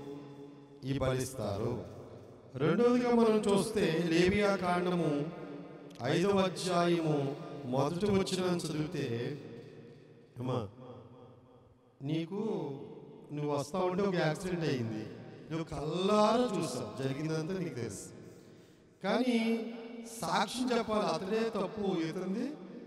ఈ బలిస్తారు రెండవదిగా మనం చూస్తే లేవియా కాండము ఐదవ అధ్యాయము మొదటి వచ్చిన చదివితే అమ్మా నీకు నువ్వు వస్తా ఉంటే ఒక యాక్సిడెంట్ అయింది నువ్వు కల్లారా చూసావు జరిగిందంతా నీకు తెలుసు కానీ సాక్ష్యం చెప్పాలి అతడే తప్పు ఇతరుంది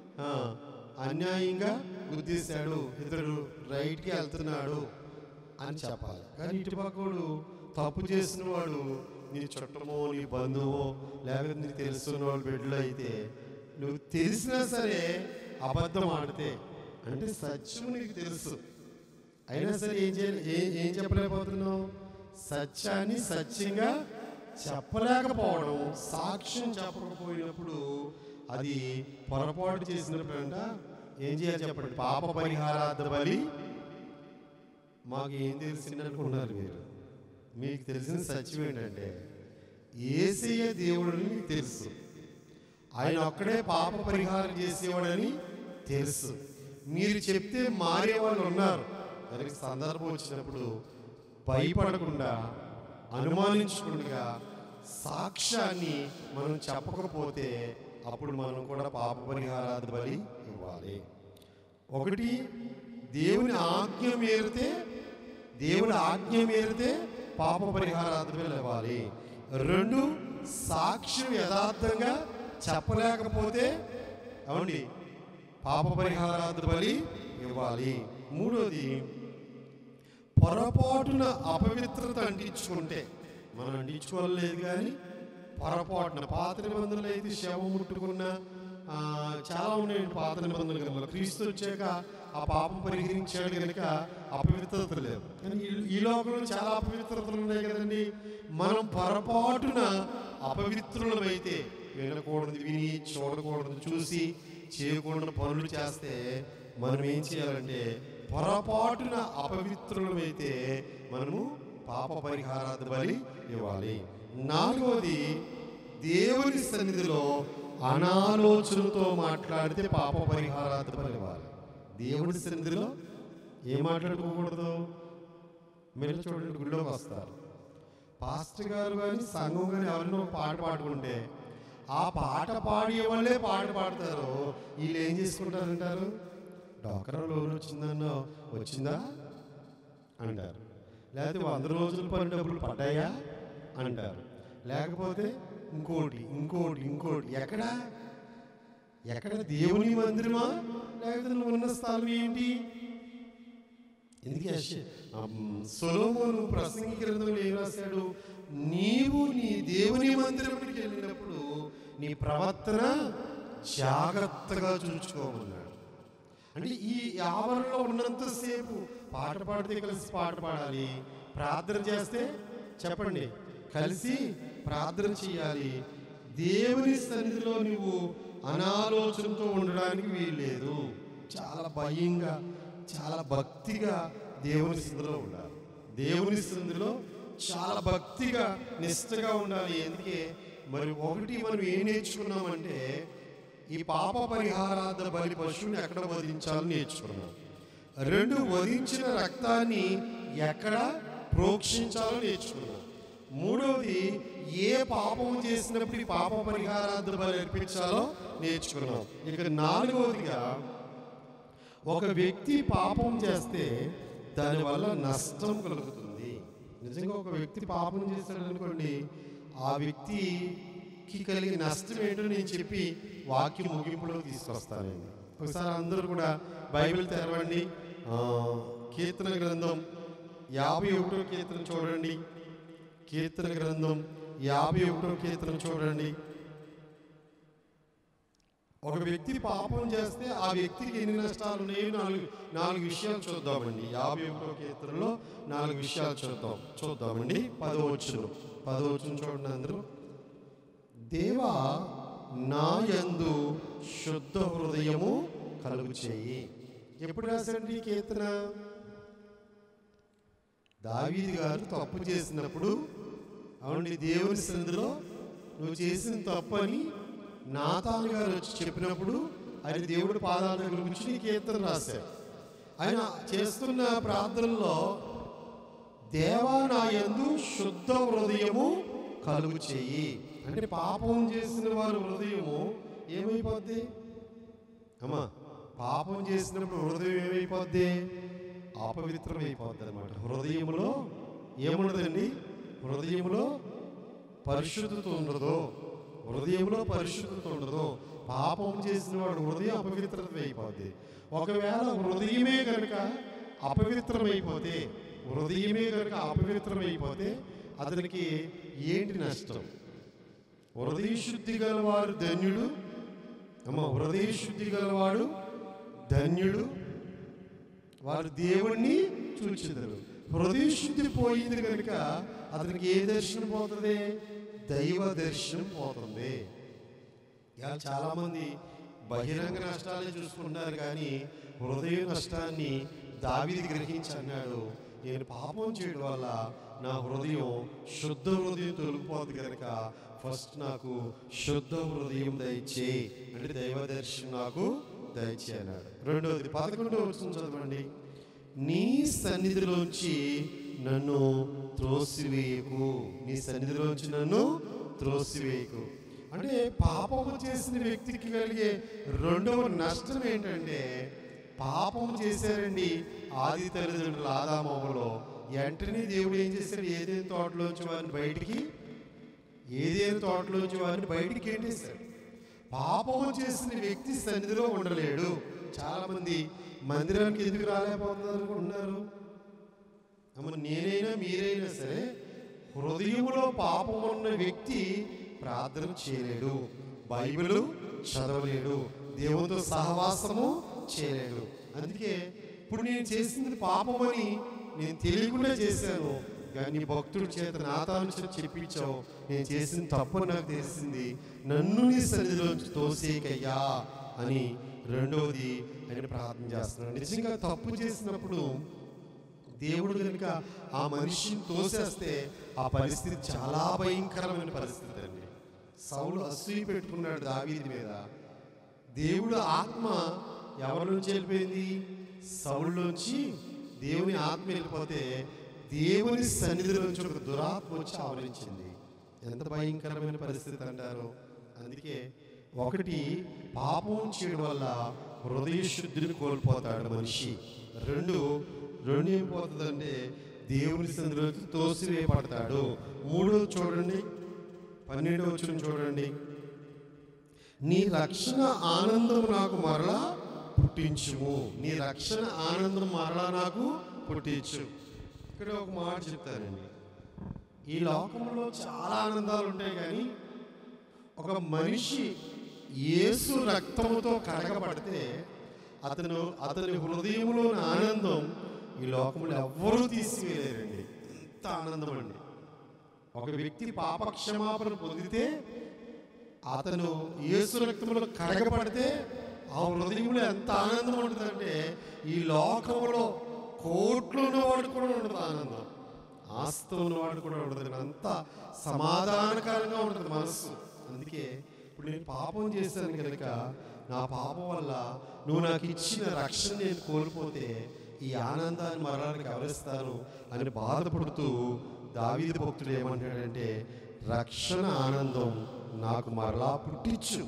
అన్యాయంగా గుద్దేశాడు ఇతడు రైట్కి వెళ్తున్నాడు అని చెప్పాలి కానీ ఇటు పక్కడు తప్పు చేసిన వాడు నీ చుట్టమో నీ బంధువో లేకపోతే నీకు తెలుసున్న వాళ్ళు బిడ్డలు అయితే నువ్వు తెలిసినా సరే అబద్ధం ఆడితే అంటే సత్యం నీకు తెలుసు అయినా సరే ఏం చేయాలి ఏం ఏం చెప్పలేకపోతున్నావు సత్యాన్ని సత్యంగా చెప్పలేకపోవడం సాక్ష్యం చెప్పకపోయినప్పుడు అది పొరపాటు చేసినప్పుడు అంట ఏం చేయాలి చెప్పండి పాప పరిహారార్థ బలి మాకు ఏం తెలిసింది అనుకున్నారు మీరు మీకు తెలిసిన సత్యం ఏంటంటే ఏసయ్య దేవుడని మీకు తెలుసు ఆయన ఒక్కడే పాప పరిహారం చేసేవాడని తెలుసు మీరు చెప్తే మారే వాళ్ళు ఉన్నారు దానికి సందర్భం వచ్చినప్పుడు భయపడకుండా అనుమానించకుండా సాక్ష్యాన్ని మనం చెప్పకపోతే అప్పుడు మనం కూడా పాప పరిహారాది బలి ఇవ్వాలి ఒకటి దేవుని ఆజ్ఞ మేరితే దేవుని ఆజ్ఞ మేరితే పాప పరిహారాది బలి ఇవ్వాలి రెండు సాక్ష్యం యథార్థంగా చెప్పలేకపోతే అవండి పాప పరిహారాది బలి ఇవ్వాలి మూడోది పొరపాటున అపవిత్రత అంటించుకుంటే మనం అంటించుకోలేదు కానీ పొరపాటున పాత నిబంధనలు అయితే శవం ముట్టుకున్నా ఆ, చాలా ఉన్నాయండి పాత నిబంధనల గ్రంథంలో క్రీస్తు వచ్చాక ఆ పాపం పరిహరించాడు కనుక అపవిత్రత లేదు కానీ ఈ- ఈ లోకంలో చాలా అపవిత్రతలు ఉన్నాయి కదండి మనం పొరపాటున అపవిత్రులమైతే వినకూడదు విని చూడకూడదు చూసి చేయకూడని పనులు చేస్తే మనం ఏం చేయాలంటే పొరపాటున అపవిత్రులమైతే మనము పాప పరిహారార్థ బలి ఇవ్వాలి నాలుగవది దేవుని సన్నిధిలో అనాలోచనతో మాట్లాడితే పాప పరిహారార్థ బలి ఇవ్వాలి దేవుని సన్నిధిలో ఏం మాట్లాడుకోకూడదు మీరు చూడండి గుడిలోకి వస్తారు పాస్టర్ గారు కానీ సంఘం కానీ ఎవరినో ఒక పాట పాడుకుంటే ఆ పాట పాడే వాళ్ళే పాట పాడతారు వీళ్ళు ఏం చేసుకుంటారంటారు డాక్టర్ లోన్ వచ్చిందన్నో వచ్చిందా అంటారు లేకపోతే వంద రోజుల పని డబ్బులు పడ్డాయా అంటారు లేకపోతే ఇంకోటి ఇంకోటి ఇంకోటి ఎక్కడ ఎక్కడ దేవుని మందిరమా లేకపోతే నువ్వు ఉన్న స్థలం ఏంటి ఎందుకే సొలోమోను ప్రసంగి గ్రంథంలో ఏం రాశాడు నీవు నీ దేవుని మందిరానికి వెళ్ళినప్పుడు నీ ప్రవర్తన జాగ్రత్తగా చూసుకోమన్నాడు అంటే ఈ ఆవరణలో ఉన్నంతసేపు పాట పాడితే కలిసి పాట పాడాలి ప్రార్థన చేస్తే చెప్పండి కలిసి ప్రార్థన చేయాలి దేవుని సన్నిధిలో నువ్వు అనాలోచనతో ఉండడానికి వీల్లేదు చాలా భయంగా చాలా భక్తిగా దేవుని సన్నిధిలో ఉండాలి దేవుని సన్నిధిలో చాలా భక్తిగా నిష్టగా ఉండాలి ఎందుకే మరి ఒకటి మనం ఏం నేర్చుకున్నామంటే ఈ పాప పరిహారార్థ బలి పశువుని ఎక్కడ వధించాలని నేర్చుకున్నాం రెండు వధించిన రక్తాన్ని ఎక్కడ ప్రోక్షించాలో నేర్చుకున్నాం మూడవది ఏ పాపం చేసినప్పుడు ఈ పాప పరిహారార్థ బలి అర్పించాలో నేర్చుకున్నాం ఇక నాలుగవదిగా ఒక వ్యక్తి పాపం చేస్తే దానివల్ల నష్టం కలుగుతుంది నిజంగా ఒక వ్యక్తి పాపం చేస్తాడు అనుకోండి ఆ వ్యక్తికి కలిగే నష్టం ఏంటో నేను చెప్పి వాక్యం ముగింపులో తీసుకొస్తానండి ఒకసారి అందరూ కూడా బైబిల్ తెరవండి ఆ, కీర్తన గ్రంథం యాభై ఒకటో కీర్తన చూడండి కీర్తన గ్రంథం యాభై ఒకటో కీర్తన చూడండి ఒక వ్యక్తి పాపం చేస్తే ఆ వ్యక్తికి ఎన్ని నష్టాలు ఉన్నాయో నాలుగు నాలుగు విషయాలు చూద్దామండి యాభై ఒకటో కీర్తనలో నాలుగు విషయాలు చూద్దాం చూద్దామండి పదవచ్చును పదవచ్చును చూడండి అందరూ దేవా నా యందు శుద్ధ హృదయము కలుగు చేయి ఎప్పుడు రాశారండి ఈ కీర్తన దావీది గారు తప్పు చేసినప్పుడు అవునండి దేవుని సందులో నువ్వు చేసిన తప్పు అని నాతాను గారు వచ్చి చెప్పినప్పుడు ఆయన దేవుడి పాదాల దగ్గర కూర్చుని ఈ కీర్తన రాశారు ఆయన చేస్తున్న ప్రార్థనలో దేవా నా యందు శుద్ధ హృదయము కలుగు చెయ్యి అంటే పాపం చేసిన వారి హృదయము ఏమైపోద్ది అమ్మా పాపం చేసినప్పుడు హృదయం ఏమైపోద్ది అపవిత్రం అయిపోద్ది అనమాట హృదయంలో ఏముండదండి హృదయంలో పరిశుద్ధత ఉండదు హృదయంలో పరిశుద్ధత ఉండదు పాపం చేసిన వాడు హృదయం అపవిత్రత అయిపోద్ది ఒకవేళ హృదయమే కనుక అపవిత్రమైపోతే హృదయమే కనుక అపవిత్రమైపోతే అతనికి ఏంటి నష్టం హృదయ శుద్ధి గలవారు ధన్యుడు అమ్మ హృదయ శుద్ధి గలవాడు ధన్యుడు వారు దేవుణ్ణి చూచెదరు హృదయ శుద్ధి పోయింది కనుక అతనికి ఏ దర్శనం పోతుంది దైవ దర్శనం పోతుంది ఇలా చాలా మంది బహిరంగ నష్టాలే చూసుకుంటారు కానీ హృదయ నష్టాన్ని దావిది గ్రహించి అన్నాడు నేను పాపం చేయడం వల్ల నా హృదయం శుద్ధ హృదయం తొలగిపోదు కనుక ఫస్ట్ నాకు శుద్ధ హృదయం దయచే అంటే దైవ దర్శనం నాకు దయచే అన్నాడు రెండవది పదకొండవ వచ్చిన చదవండి నీ సన్నిధిలోంచి నన్ను త్రోసివేయకు నీ సన్నిధిలోంచి నన్ను త్రోసివేయకు అంటే పాపము చేసిన వ్యక్తికి కలిగే రెండవ నష్టం ఏంటంటే పాపం చేశారండి ఆది తల్లిదండ్రులు ఆదామలో వెంటనే దేవుడు ఏం చేశాడు ఏదైనా తోటలోంచి వారిని బయటికి ఏదైనా తోటలోంచి వారిని బయటికి ఏంటేశాడు పాపము చేసిన వ్యక్తి సన్నిధిలో ఉండలేడు చాలా మంది మందిరానికి ఎందుకు రాలేకపోతున్నారు అనుకుంటున్నారు అమ్మ నేనైనా మీరైనా సరే హృదయంలో పాపం ఉన్న వ్యక్తి ప్రార్థన చేయలేడు బైబిల్ చదవలేడు దేవునితో సహవాసము చేయలేడు అందుకే ఇప్పుడు నేను చేసింది పాపమని నేను తెలియకుండా చేశాను కానీ భక్తుడి చేత నాతాను చేత చెప్పించావు నేను చేసిన తప్పు నాకు తెలిసింది నన్ను నీ సన్నిధిలోంచి తోసేకయ్యా అని రెండవది ఆయన ప్రార్థన చేస్తున్నాడు నిజంగా తప్పు చేసినప్పుడు దేవుడు కనుక ఆ మనిషిని తోసేస్తే ఆ పరిస్థితి చాలా భయంకరమైన పరిస్థితి అండి సౌలు అసూయ పెట్టుకున్నాడు దావీది మీద దేవుడు ఆత్మ ఎవరి నుంచి వెళ్ళిపోయింది సౌల్లోంచి దేవుని ఆత్మ వెళ్ళిపోతే దేవుని సన్నిధిలో నుంచి ఒక దురాత్మ వచ్చి ఆవరించింది ఎంత భయంకరమైన పరిస్థితి అంటారు అందుకే ఒకటి పాపం చేయడం వల్ల హృదయ శుద్ధిని కోల్పోతాడు మనిషి రెండు రెండు ఏమైపోతుందంటే దేవుని సన్నిధిలో తోసివేయబడతాడు మూడో చూడండి పన్నెండవ వచ్చిన చూడండి నీ రక్షణ ఆనందం నాకు మరలా పుట్టించుము నీ రక్షణ ఆనందం మరలా నాకు పుట్టించు ఇక్కడ ఒక మాట చెప్తానండి ఈ లోకంలో చాలా ఆనందాలు ఉంటాయి కానీ ఒక మనిషి యేసు రక్తముతో కడగబడితే అతను అతని హృదయంలోని ఆనందం ఈ లోకంలో ఎవ్వరూ తీసివేయలేరండి ఎంత ఆనందం అండి ఒక వ్యక్తి పాపక్షమాపణ పొందితే అతను యేసు రక్తంలో కడగబడితే ఆ హృదయంలో ఎంత ఆనందం ఉంటుందంటే ఈ లోకంలో కోట్లు ఉన్నవాడు కూడా ఉండదు ఆనందం ఆస్తి ఉన్నవాడు కూడా ఉండదు అంత సమాధానకరంగా ఉంటుంది మనస్సు అందుకే ఇప్పుడు నేను పాపం చేశాను కనుక నా పాపం వల్ల నువ్వు నాకు ఇచ్చిన రక్షణ నేను కోల్పోతే ఈ ఆనందాన్ని మరణానికి ఎవరిస్తాను అని బాధపడుతూ దావీదు భక్తుడు ఏమంటాడంటే రక్షణ ఆనందం నాకు మరలా పుట్టించు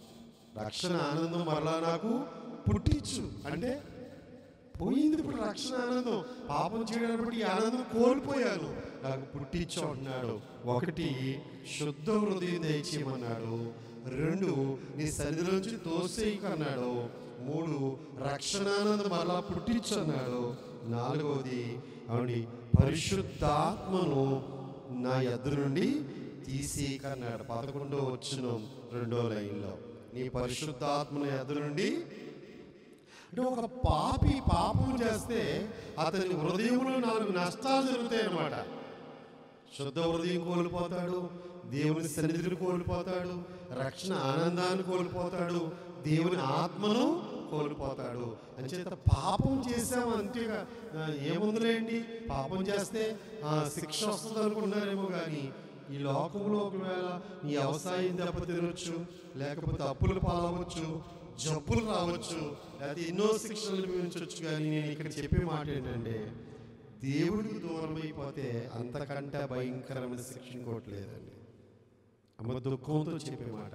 రక్షణ ఆనందం మరలా నాకు పుట్టించు అంటే పోయింది ఇప్పుడు రక్షణ ఆనందం పాపం చేయడానికి ఈ ఆనందం కోల్పోయాను నాకు పుట్టించు అంటున్నాడు ఒకటి శుద్ధ హృదయం దయచేయమన్నాడు రెండు నీ సన్నిధి నుంచి తోసేయకన్నాడు మూడు రక్షణానందం మరలా పుట్టించు అన్నాడు నాలుగవది అవుని పరిశుద్ధాత్మను నా ఎద్దు నుండి తీసేయకన్నాడు పదకొండో వచ్చును రెండో లైన్లో నీ పరిశుద్ధాత్మను ఎద్దు నుండి అంటే ఒక పాపి పాపం చేస్తే అతని హృదయంలో నాలుగు నష్టాలు జరుగుతాయి అన్నమాట శుద్ధ హృదయం కోల్పోతాడు దేవుని సన్నిధిని కోల్పోతాడు రక్షణ ఆనందాన్ని కోల్పోతాడు దేవుని ఆత్మను కోల్పోతాడు అంచేత పాపం చేసాము అంతేగా ఆ, ఏముందిలేండి పాపం చేస్తే ఆ, శిక్ష వస్తుంది అనుకుంటున్నారేమో కానీ ఈ లోకంలో ఒకవేళ నీ వ్యవసాయం దెబ్బతినొచ్చు లేకపోతే అప్పులు పాలవచ్చు జబ్బులు రావచ్చు లేకపోతే ఎన్నో శిక్షలు అనుభవించవచ్చు కానీ నేను ఇక్కడ చెప్పే మాట ఏంటంటే దేవుడికి దూరం అయిపోతే అంతకంటే భయంకరమైన శిక్ష ఇంకోటి లేదండి అమ్మ దుఃఖంతో చెప్పే మాట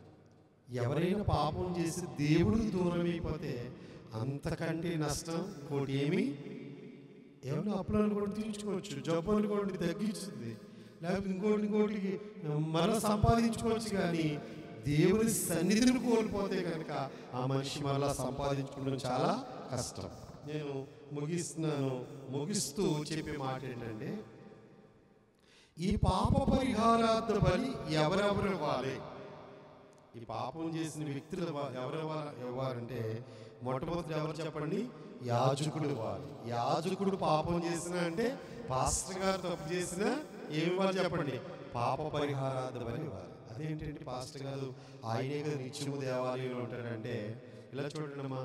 ఎవరైనా పాపం చేసి దేవుడికి దూరం అయిపోతే అంతకంటే నష్టం ఇంకోటి ఏమి ఏమైనా అప్పులను కూడా తీర్చుకోవచ్చు జబ్బులు కూడా తగ్గించుతుంది లేకపోతే ఇంకోటి ఇంకోటికి మరలా సంపాదించుకోవచ్చు కానీ దేవుని సన్నిధిని కోల్పోతే కనుక ఆ మనిషి మరలా సంపాదించుకోవడం చాలా కష్టం నేను ముగిస్తున్నాను ముగిస్తూ చెప్పే మాట ఏంటంటే ఈ పాప పరిహారార్థ బలి ఎవరెవరు ఇవ్వాలి ఈ పాపం చేసిన వ్యక్తులు ఇవ్వ- ఎవరు ఇవ్వ- ఇవ్వాలంటే మొట్టమొదటి ఎవరు చెప్పండి యాజకుడు ఇవ్వాలి యాజకుడు పాపం చేసిన అంటే పాస్టర్ గారు తప్పు చేసిన ఏమి ఇవ్వాలి చెప్పండి పాప పరిహారార్థ బలి ఇవ్వాలి అదేంటంటే పాస్టర్ గారు ఆయనే కదా నిత్యము దేవాలయంలో ఉంటాడంటే ఇలా చూడండి అమ్మా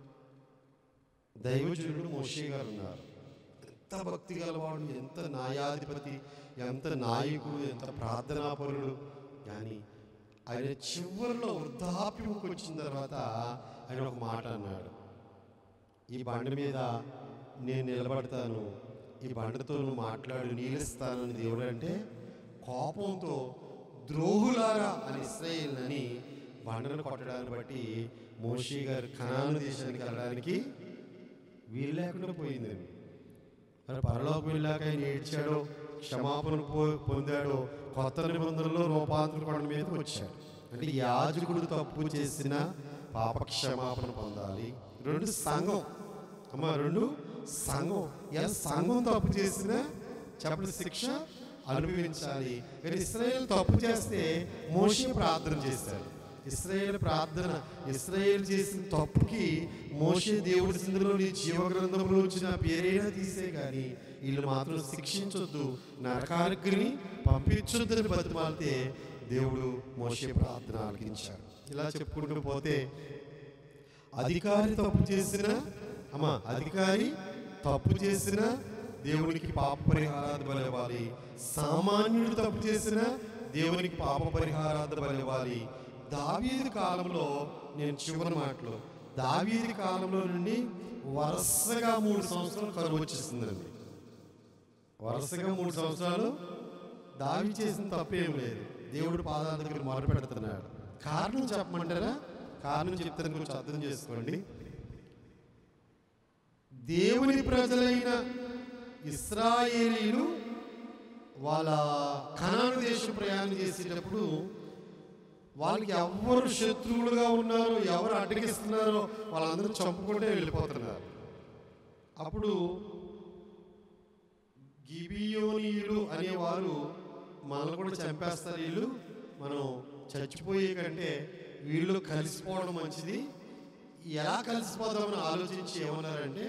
దైవజనుడు మోషే గారు ఉన్నారు ఎంత భక్తి గలవాడు ఎంత న్యాయాధిపతి ఎంత నాయకుడు ఎంత ప్రార్థనాపరుడు కానీ ఆయన చివరిలో వృద్ధాప్యంకి వచ్చిన తర్వాత ఆయన ఒక మాట అన్నాడు ఈ బండ మీద నేను నిలబడతాను ఈ బండతో నువ్వు మాట్లాడు నీళ్ళిస్తానని దేవుడు అంటే కోపంతో ద్రోహులారా అని ఇస్రాయేల్ అని బండను కొట్టడాన్ని బట్టి మోషే గారు కనాను దేశానికి వెళ్ళడానికి వీలు లేకుండా పోయిందండి మరి పరలోకి వెళ్ళాక ఆయన ఏడ్చాడో క్షమాపణ పో- పొందాడో కొత్త నిబంధనలో రూపాంతర కొండ మీదకి వచ్చాడు అంటే యాజకుడు తప్పు చేసిన పాప క్షమాపణ పొందాలి రెండు సంఘం అమ్మ రెండు సంఘం ఎలా సంఘం తప్పు చేసిన చెప్పిన శిక్ష అనుభవించాలి కానీ ఇస్రాయేల్ తప్పు చేస్తే మోషే ప్రార్థన చేశాడు ఇస్రాయేల్ ప్రార్థన ఇస్రాయేల్ చేసిన తప్పుకి మోషే దేవుడి సిందులో నీ జీవ గ్రంథంలో వచ్చిన పేరైనా తీసే కానీ వీళ్ళు మాత్రం శిక్షించొద్దు నరకానికి పంపించొద్దని బతిమాలితే దేవుడు మోషే ప్రార్థన ఆలకించాడు ఇలా చెప్పుకుంటూ పోతే అధికారి తప్పు చేసిన అమ్మా అధికారి తప్పు చేసిన దేవునికి పాప పరిహారాలు బలవాలి సామాన్యుడు తప్పు చేసిన దేవునికి పాప పరిహారాలు బలవాలి దావీది కాలంలో నేను చివరి మాటలో దావీది కాలంలో నుండి వరుసగా మూడు సంవత్సరాలు కరువు వచ్చేసిందండి వరుసగా మూడు సంవత్సరాలు దావి చేసిన తప్పేం లేదు దేవుడు పాదాల దగ్గర మొదలు పెడుతున్నాడు కారణం చెప్పమంటారా కారణం చెప్తాను కొంచెం అర్థం చేసుకోండి దేవుని ప్రజలైన ఇస్రాయేలీలు వాళ్ళ కనాను దేశం ప్రయాణం చేసేటప్పుడు వాళ్ళకి ఎవరు శత్రువులుగా ఉన్నారో ఎవరు అడ్డగిస్తున్నారో వాళ్ళందరూ చంపుకుంటే వెళ్ళిపోతున్నారు అప్పుడు గిబియోనీయులు అనేవారు మనల్ని కూడా చంపేస్తారు వీళ్ళు మనం చచ్చిపోయే కంటే వీళ్ళు కలిసిపోవడం మంచిది ఎలా కలిసిపోదామని ఆలోచించి ఏమన్నారంటే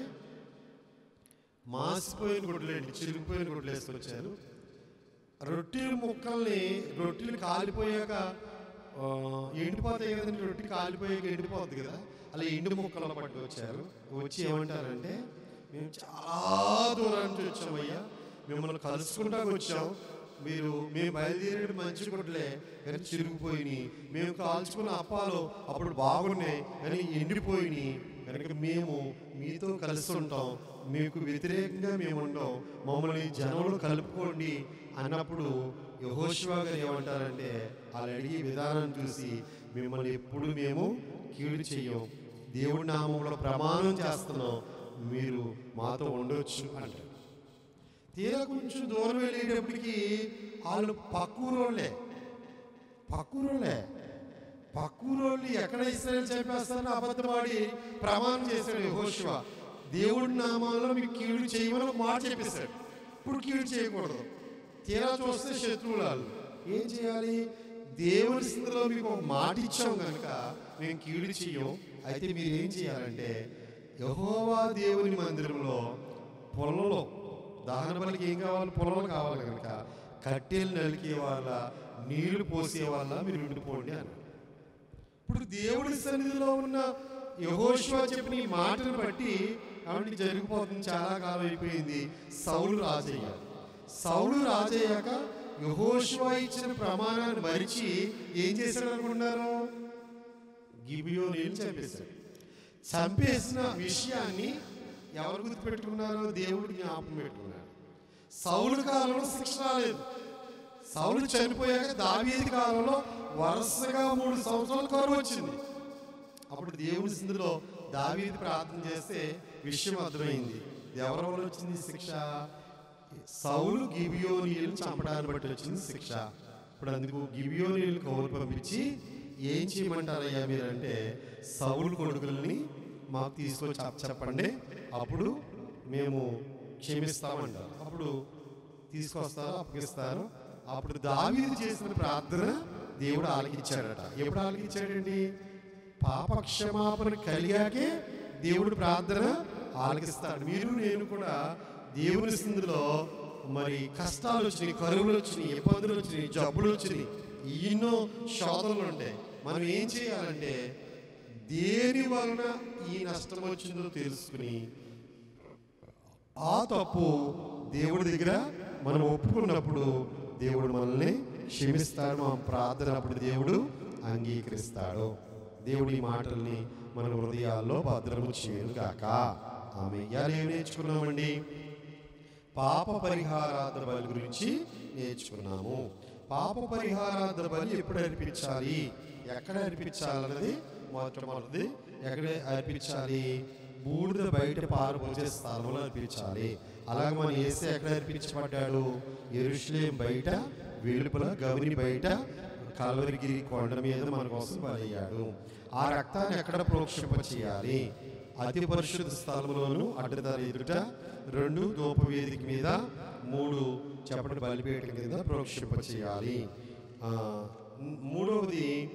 మాసిపోయిన గుడ్లేండి చిరిగిపోయిన గుడ్లు వేసుకొచ్చారు రొట్టెల ముక్కల్ని రొట్టెలు కాలిపోయాక ఆ, ఎండిపోతాయి కదండి రొట్టె కాలిపోయాక ఎండిపోద్ది కదా అలా ఎండు ముక్కలు పట్టు వచ్చారు వచ్చి ఏమంటారంటే మేము చాలా దూరం నుంచి వచ్చామయ్యా మిమ్మల్ని కలుసుకుంటా వచ్చాం మీరు మేము బయలుదేరేది మంచి గుడ్లే కానీ చిరిగిపోయినాయి మేము కాల్చుకున్న అప్పాలు అప్పుడు బాగున్నాయి కానీ ఎండిపోయినాయి కనుక మేము మీతో కలిసి ఉంటాం మీకు వ్యతిరేకంగా మేము ఉండం మమ్మల్ని జనంలో కలుపుకోండి అన్నప్పుడు యహోశివా గారు ఏమంటారంటే వాళ్ళు అడిగే విధానం చూసి మిమ్మల్ని ఎప్పుడు మేము కీడు చెయ్యం దేవుడి నామంలో ప్రమాణం చేస్తున్నాం మీరు మాతో ఉండొచ్చు అంటారు తీరా కొంచెం దూరం వెళ్ళేటప్పటికి వాళ్ళు పక్కూరోళ్ళే పక్కూరోళ్ళే పక్కూరోళ్ళు ఎక్కడ ఇస్రాయల్ చంపేస్తారని అబద్ధమాడి ప్రమాణం చేశాడు యెహోషువ దేవుడి నామాల్లో మీకు కీడు చేయమని ఒక మాట చెప్పేశాడు ఇప్పుడు కీడు చేయకూడదు తీరా చూస్తే శత్రువులు వాళ్ళు ఏం చేయాలి దేవుని స్థితిలో మీకు ఒక మాట ఇచ్చాం కనుక మేము కీడు చెయ్యం అయితే మీరు ఏం చేయాలంటే యహోవా దేవుని మందిరంలో పొలంలో దహన బలికి ఏం కావాలి పొలంలో కావాలి కనుక కట్టెలు నలికే వాళ్ళ నీళ్లు పోసే వాళ్ళ మీరు ఉండిపోండి అని ఇప్పుడు దేవుడి సన్నిధిలో ఉన్న యహోషువ చెప్పిన ఈ మాటను బట్టి కాబట్టి జరిగిపోతుంది చాలా కాలం అయిపోయింది సౌలు రాజయ్యాడు సౌలు రాజయ్యాక యహోషువ ఇచ్చిన ప్రమాణాన్ని మరిచి ఏం చేశాడు అనుకున్నారు గిబియోనీలు చంపేశాడు చంపేసిన విషయాన్ని ఎవరు గుర్తుపెట్టుకున్నారో దేవుడు జ్ఞాపకం పెట్టుకున్నాడు సౌలు కాలంలో శిక్ష రాలేదు సౌలు చనిపోయాక దావీది కాలంలో వరుసగా మూడు సంవత్సరాలు కరువు వచ్చింది అప్పుడు దేవుని సిందులో దావీది ప్రార్థన చేస్తే విషయం అర్థమైంది ఎవరి వల్ల వచ్చింది శిక్ష సౌలు గిబియోనీయులను చంపడాన్ని బట్టి వచ్చింది శిక్ష ఇప్పుడు అందుకు గిబియోనీయులు కౌలు పంపించి ఏం చేయమంటారయ్యా మీరంటే సౌలు కొడుకుల్ని మాకు తీసుకొచ్చి చెప్ప- చెప్పండి అప్పుడు మేము క్షమిస్తామంటారు అప్పుడు తీసుకొస్తారు అప్పగిస్తారు అప్పుడు దావీదు చేసిన ప్రార్థన దేవుడు ఆలకించాడట ఎప్పుడు ఆలకించాడండి పాప క్షమాపణ కలిగాకే దేవుడు ప్రార్థన ఆలకిస్తాడు మీరు నేను కూడా దేవుని సిందులో మరి కష్టాలు వచ్చినాయి కరువులు వచ్చినాయి ఇబ్బందులు వచ్చినాయి జబ్బులు వచ్చినాయి ఎన్నో శోధనలు ఉంటాయి మనం ఏం చేయాలంటే దేని వలన ఈ నష్టం వచ్చిందో తెలుసుకుని ఆ తప్పు దేవుడి దగ్గర మనం ఒప్పుకున్నప్పుడు దేవుడు మనల్ని క్షమిస్తాడు మన ప్రార్థన అప్పుడు దేవుడు అంగీకరిస్తాడు దేవుడి మాటల్ని మన హృదయాల్లో భద్రము చేయను కాక ఆమె ఇవాళ ఏం నేర్చుకున్నామండి పాప పరిహారార్థ బలి గురించి నేర్చుకున్నాము పాప పరిహారార్థ బలి ఎప్పుడు అర్పించాలి ఎక్కడ అర్పించాలన్నది మొట్టమొదటిది ఎక్కడ అర్పించాలి బూడిద బయట పారబోసే స్థలంలో అర్పించాలి అలాగే మన ఏసే ఎక్కడ అర్పించబడ్డాడు ఎరుషులేం బయట వెలుపల గౌని బయట కలవరిగిరి కొండ మీద మన కోసం బలయ్యాడు ఆ రక్తాన్ని ఎక్కడ ప్రోక్షింప చేయాలి అతి పరిశుద్ధ స్థలంలోను అడ్డదారి ఎదుట రెండు ధూపవేదిక మీద మూడు చెప్పటి బలిపేట కింద ప్రోక్షింప చేయాలి ఆ, మూడవది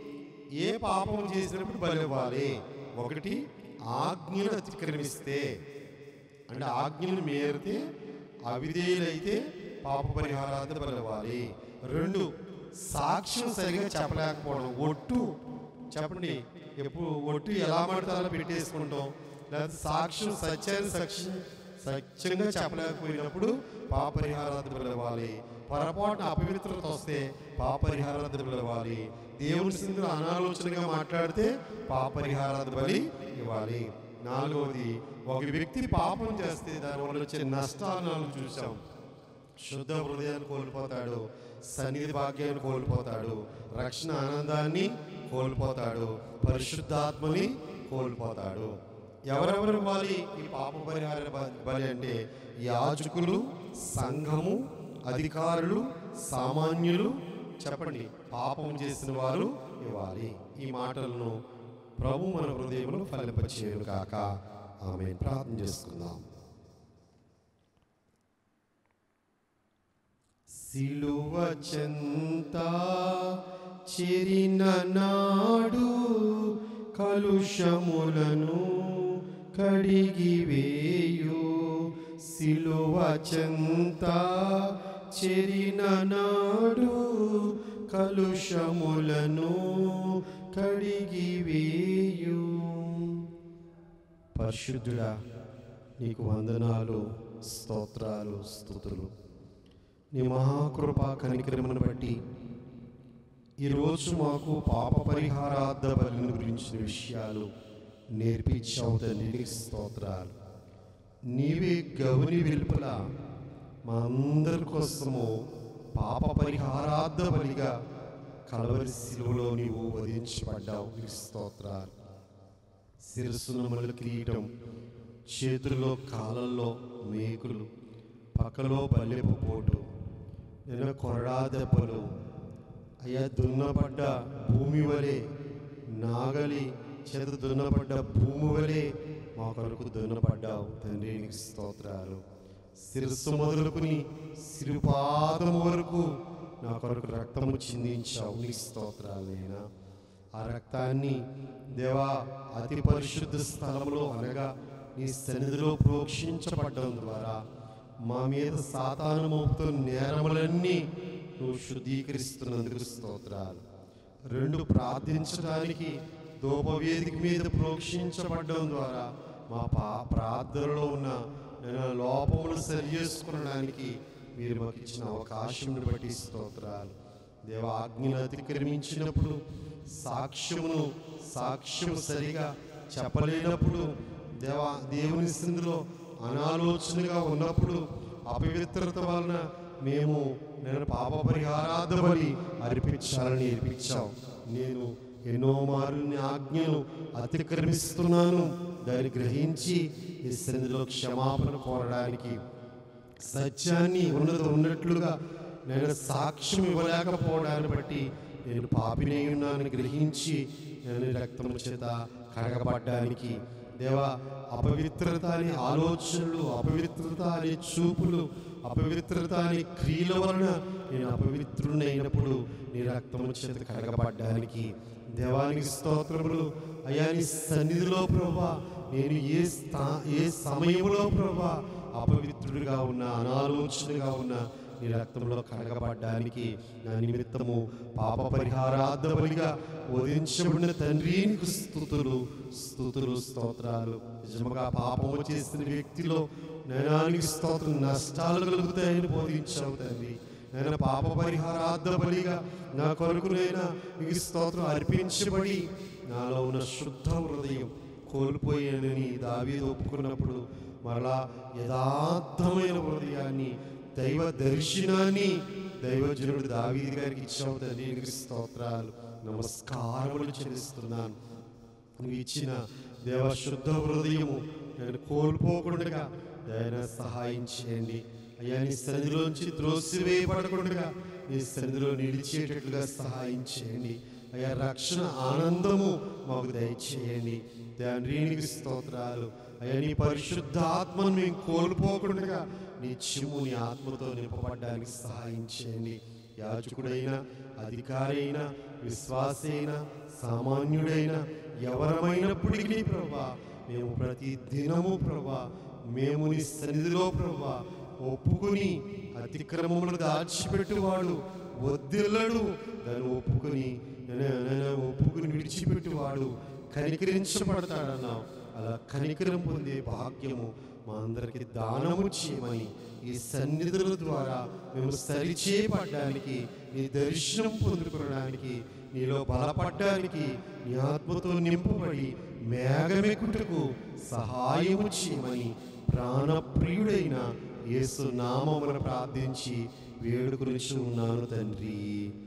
ఏ పాపం చేసినప్పుడు బలి ఇవ్వాలి ఒకటి ఆజ్ఞను అతిక్రమిస్తే అంటే ఆజ్ఞను మేరితే అవిధేయులైతే పాప పరిహారార్థ బలి ఇవ్వాలి రెండు సాక్ష్యం సరిగా చెప్పలేకపోవడం ఒట్టు చెప్పండి ఎప్పుడు ఒట్టు ఎలా పడితే అలా పెట్టేసుకుంటాం లేదా సాక్ష్యం సత్యాన్ని సాక్ష్యం సత్యంగా చెప్పలేకపోయినప్పుడు పాప పరిహారార్థ బలి ఇవ్వాలి పొరపాటున అపవిత్రత వస్తే పాప పరిహారార్థ బలి ఇవ్వాలి దేవుని సింధులు అనాలోచనగా మాట్లాడితే పాప పరిహారార్థ బలి ఇవ్వాలి నాలుగవది ఒక వ్యక్తి పాపం చేస్తే దానివల్ల వచ్చే నష్టాలను చూసాం శుద్ధ హృదయాన్ని కోల్పోతాడు సన్నిధి భాగ్యాన్ని కోల్పోతాడు రక్షణ ఆనందాన్ని కోల్పోతాడు పరిశుద్ధాత్మని కోల్పోతాడు ఎవరెవరు ఇవ్వాలి ఈ పాప పరిహార బ- బలి అంటే యాజకులు సంఘము అధికారులు సామాన్యులు చెప్పండి పాపం చేసిన వారు ఇవ్వాలి ఈ మాటలను ప్రభు మన హృదయంలో ఫలింపచేయను కాక ఆమె ప్రార్థన చేసుకుందాం సిలువ చెంత చెరిన నాడు కలుషములను కడిగివేయు సిలువ చెంత చెరిన నాడు కలుషములను కడిగివేయు పరిశుద్ధుడా నీకు వందనాలు స్తోత్రాలు స్తుతులు నీ మహాకృప కనికరమును బట్టి ఈరోజు మాకు పాప పరిహారార్థ బలిని గురించిన విషయాలు నేర్పించావు తండ్రి నీకు స్తోత్రాలు నీవే గౌని వెలుపల మా అందరి కోసము పాప పరిహారార్థ బలిగా కలవరి శిలువలో నీవు వధించబడ్డావు నీకు స్తోత్రాలు శిరస్సును మళ్ళీ కిరీటం చేతుల్లో కాళ్ళల్లో మేకులు పక్కలో బల్లెపు పోటు నిన్న కొరడా దెబ్బలు అయ్యా దున్నపడ్డ భూమి వలె నాగలి చేత దున్నపడ్డ భూమి వలె మా కొరకు దున్నపడ్డావు తండ్రి నీకు స్తోత్రాలు శిరస్సు మొదలుకుని సిరుపాదము వరకు నా కొరకు రక్తము చిందించావు నీకు స్తోత్రాలు అయినా ఆ రక్తాన్ని దేవా అతి పరిశుద్ధ స్థలంలో అనగా నీ సన్నిధిలో ప్రోక్షించబడ్డం ద్వారా మా మీద సాతాను మోపుతున్న నేరములన్నీ నువ్వు శుద్ధీకరిస్తున్నందుకు స్తోత్రాలు రెండు ప్రార్థించడానికి ధూపవేదిక మీద ప్రోక్షించబడడం ద్వారా మా పా ప్రార్థనలో ఉన్న నేను లోపములు సరి చేసుకునడానికి మీరు మాకు ఇచ్చిన అవకాశం బట్టి స్తోత్రాలు దేవ ఆజ్ఞను అతిక్రమించినప్పుడు సాక్ష్యమును సాక్ష్యము సరిగా చెప్పలేనప్పుడు దేవ దేవుని సిందులో అనాలోచనగా ఉన్నప్పుడు అపవిత్రత వలన మేము నేను పాప పరిహారార్థ బలి అర్పించాలని నేర్పించావు నేను ఎన్నో మార్లు నీ ఆజ్ఞను అతిక్రమిస్తున్నాను దాన్ని గ్రహించి ఈ సన్నిధిలో క్షమాపణ కోరడానికి సత్యాన్ని ఉన్నది ఉన్నట్లుగా నేను సాక్ష్యం ఇవ్వలేకపోవడాన్ని బట్టి నేను పాపినై ఉన్నానని గ్రహించి నేను ఈ రక్తము చేత కడగబడ్డానికి దేవా అపవిత్రత అనే ఆలోచనలు అపవిత్రత అనే చూపులు అపవిత్రత అనే క్రియల వలన నేను అపవిత్రుడైనప్పుడు నీ రక్తము చేత కడగబడ్డానికి దేవానికి స్తోత్రములు అయ్యా నీ సన్నిధిలో ప్రభా నేను ఏ స్థా ఏ సమయంలో ప్రభా అపవిత్రుడిగా ఉన్న అనాలోచనగా ఉన్న నీ రక్తంలో కడగబడ్డానికి నా నిమిత్తము పాప పరిహారార్థ బలిగా వధించబడిన తండ్రి నీకు స్థుతులు స్థుతులు స్తోత్రాలు నిజముగా పాపము చేసిన వ్యక్తిలో నయనానికి స్తోత్రం నష్టాలు కలుగుతాయని బోధించావు తండ్రి నేను పాప పరిహారార్థ బలిగా నా కొరకునైనా మీకు స్తోత్రం అర్పించబడి నాలో ఉన్న శుద్ధ హృదయం కోల్పోయానని దావీదు ఒప్పుకున్నప్పుడు మరలా యథార్థమైన హృదయాన్ని దైవ దర్శనాన్ని దైవజనుడు దావీది గారికి ఇచ్చావు తండ్రి నీకు స్తోత్రాలు నమస్కారములు చెల్లిస్తున్నాను నువ్వు ఇచ్చిన దేవ శుద్ధ హృదయము నేను కోల్పోకుండా దయన సహాయం చేయండి అయ్యా నీ సన్నిధిలోంచి త్రోసివేయబడకుండా నీ సన్నిధిలో నిలిచేటట్లుగా సహాయం చేయండి అయ్యా రక్షణ ఆనందము మాకు దయచేయండి తండ్రికి స్తోత్రాలు అయ్యా నీ పరిశుద్ధాత్మను మేము కోల్పోకుండా నీ చిమ్ము నీ ఆత్మతో నింపబడడానికి సహాయం చేయండి యాజకుడైనా అధికారి అయినా విశ్వాసైన సామాన్యుడైన ఎవరమైనప్పటికీ ప్రభా మేము ప్రతి దినము ప్రభా మేము నీ సన్నిధిలో ప్రభా ఒప్పుకుని అతిక్రమములు దాచిపెట్టువాడు వద్దిల్లడు దాన్ని ఒప్పుకుని నేను- నేను ఒప్పుకుని విడిచిపెట్టువాడు కనికరించబడతాడన్నావు అలా కనికరం పొందే భాగ్యము మా అందరికి దానము చేయమని ఈ సన్నిధుల ద్వారా మేము సరిచేయబడ్డానికి నీ దర్శనం పొందుకోవడానికి నీలో బలపడ్డానికి నీ ఆత్మతో నింపబడి మేఘమెక్కుటకు సహాయము చేయమని ప్రాణప్రియుడైన యేసు నామమున ప్రార్థించి వేడుకొనిచున్నాను తండ్రి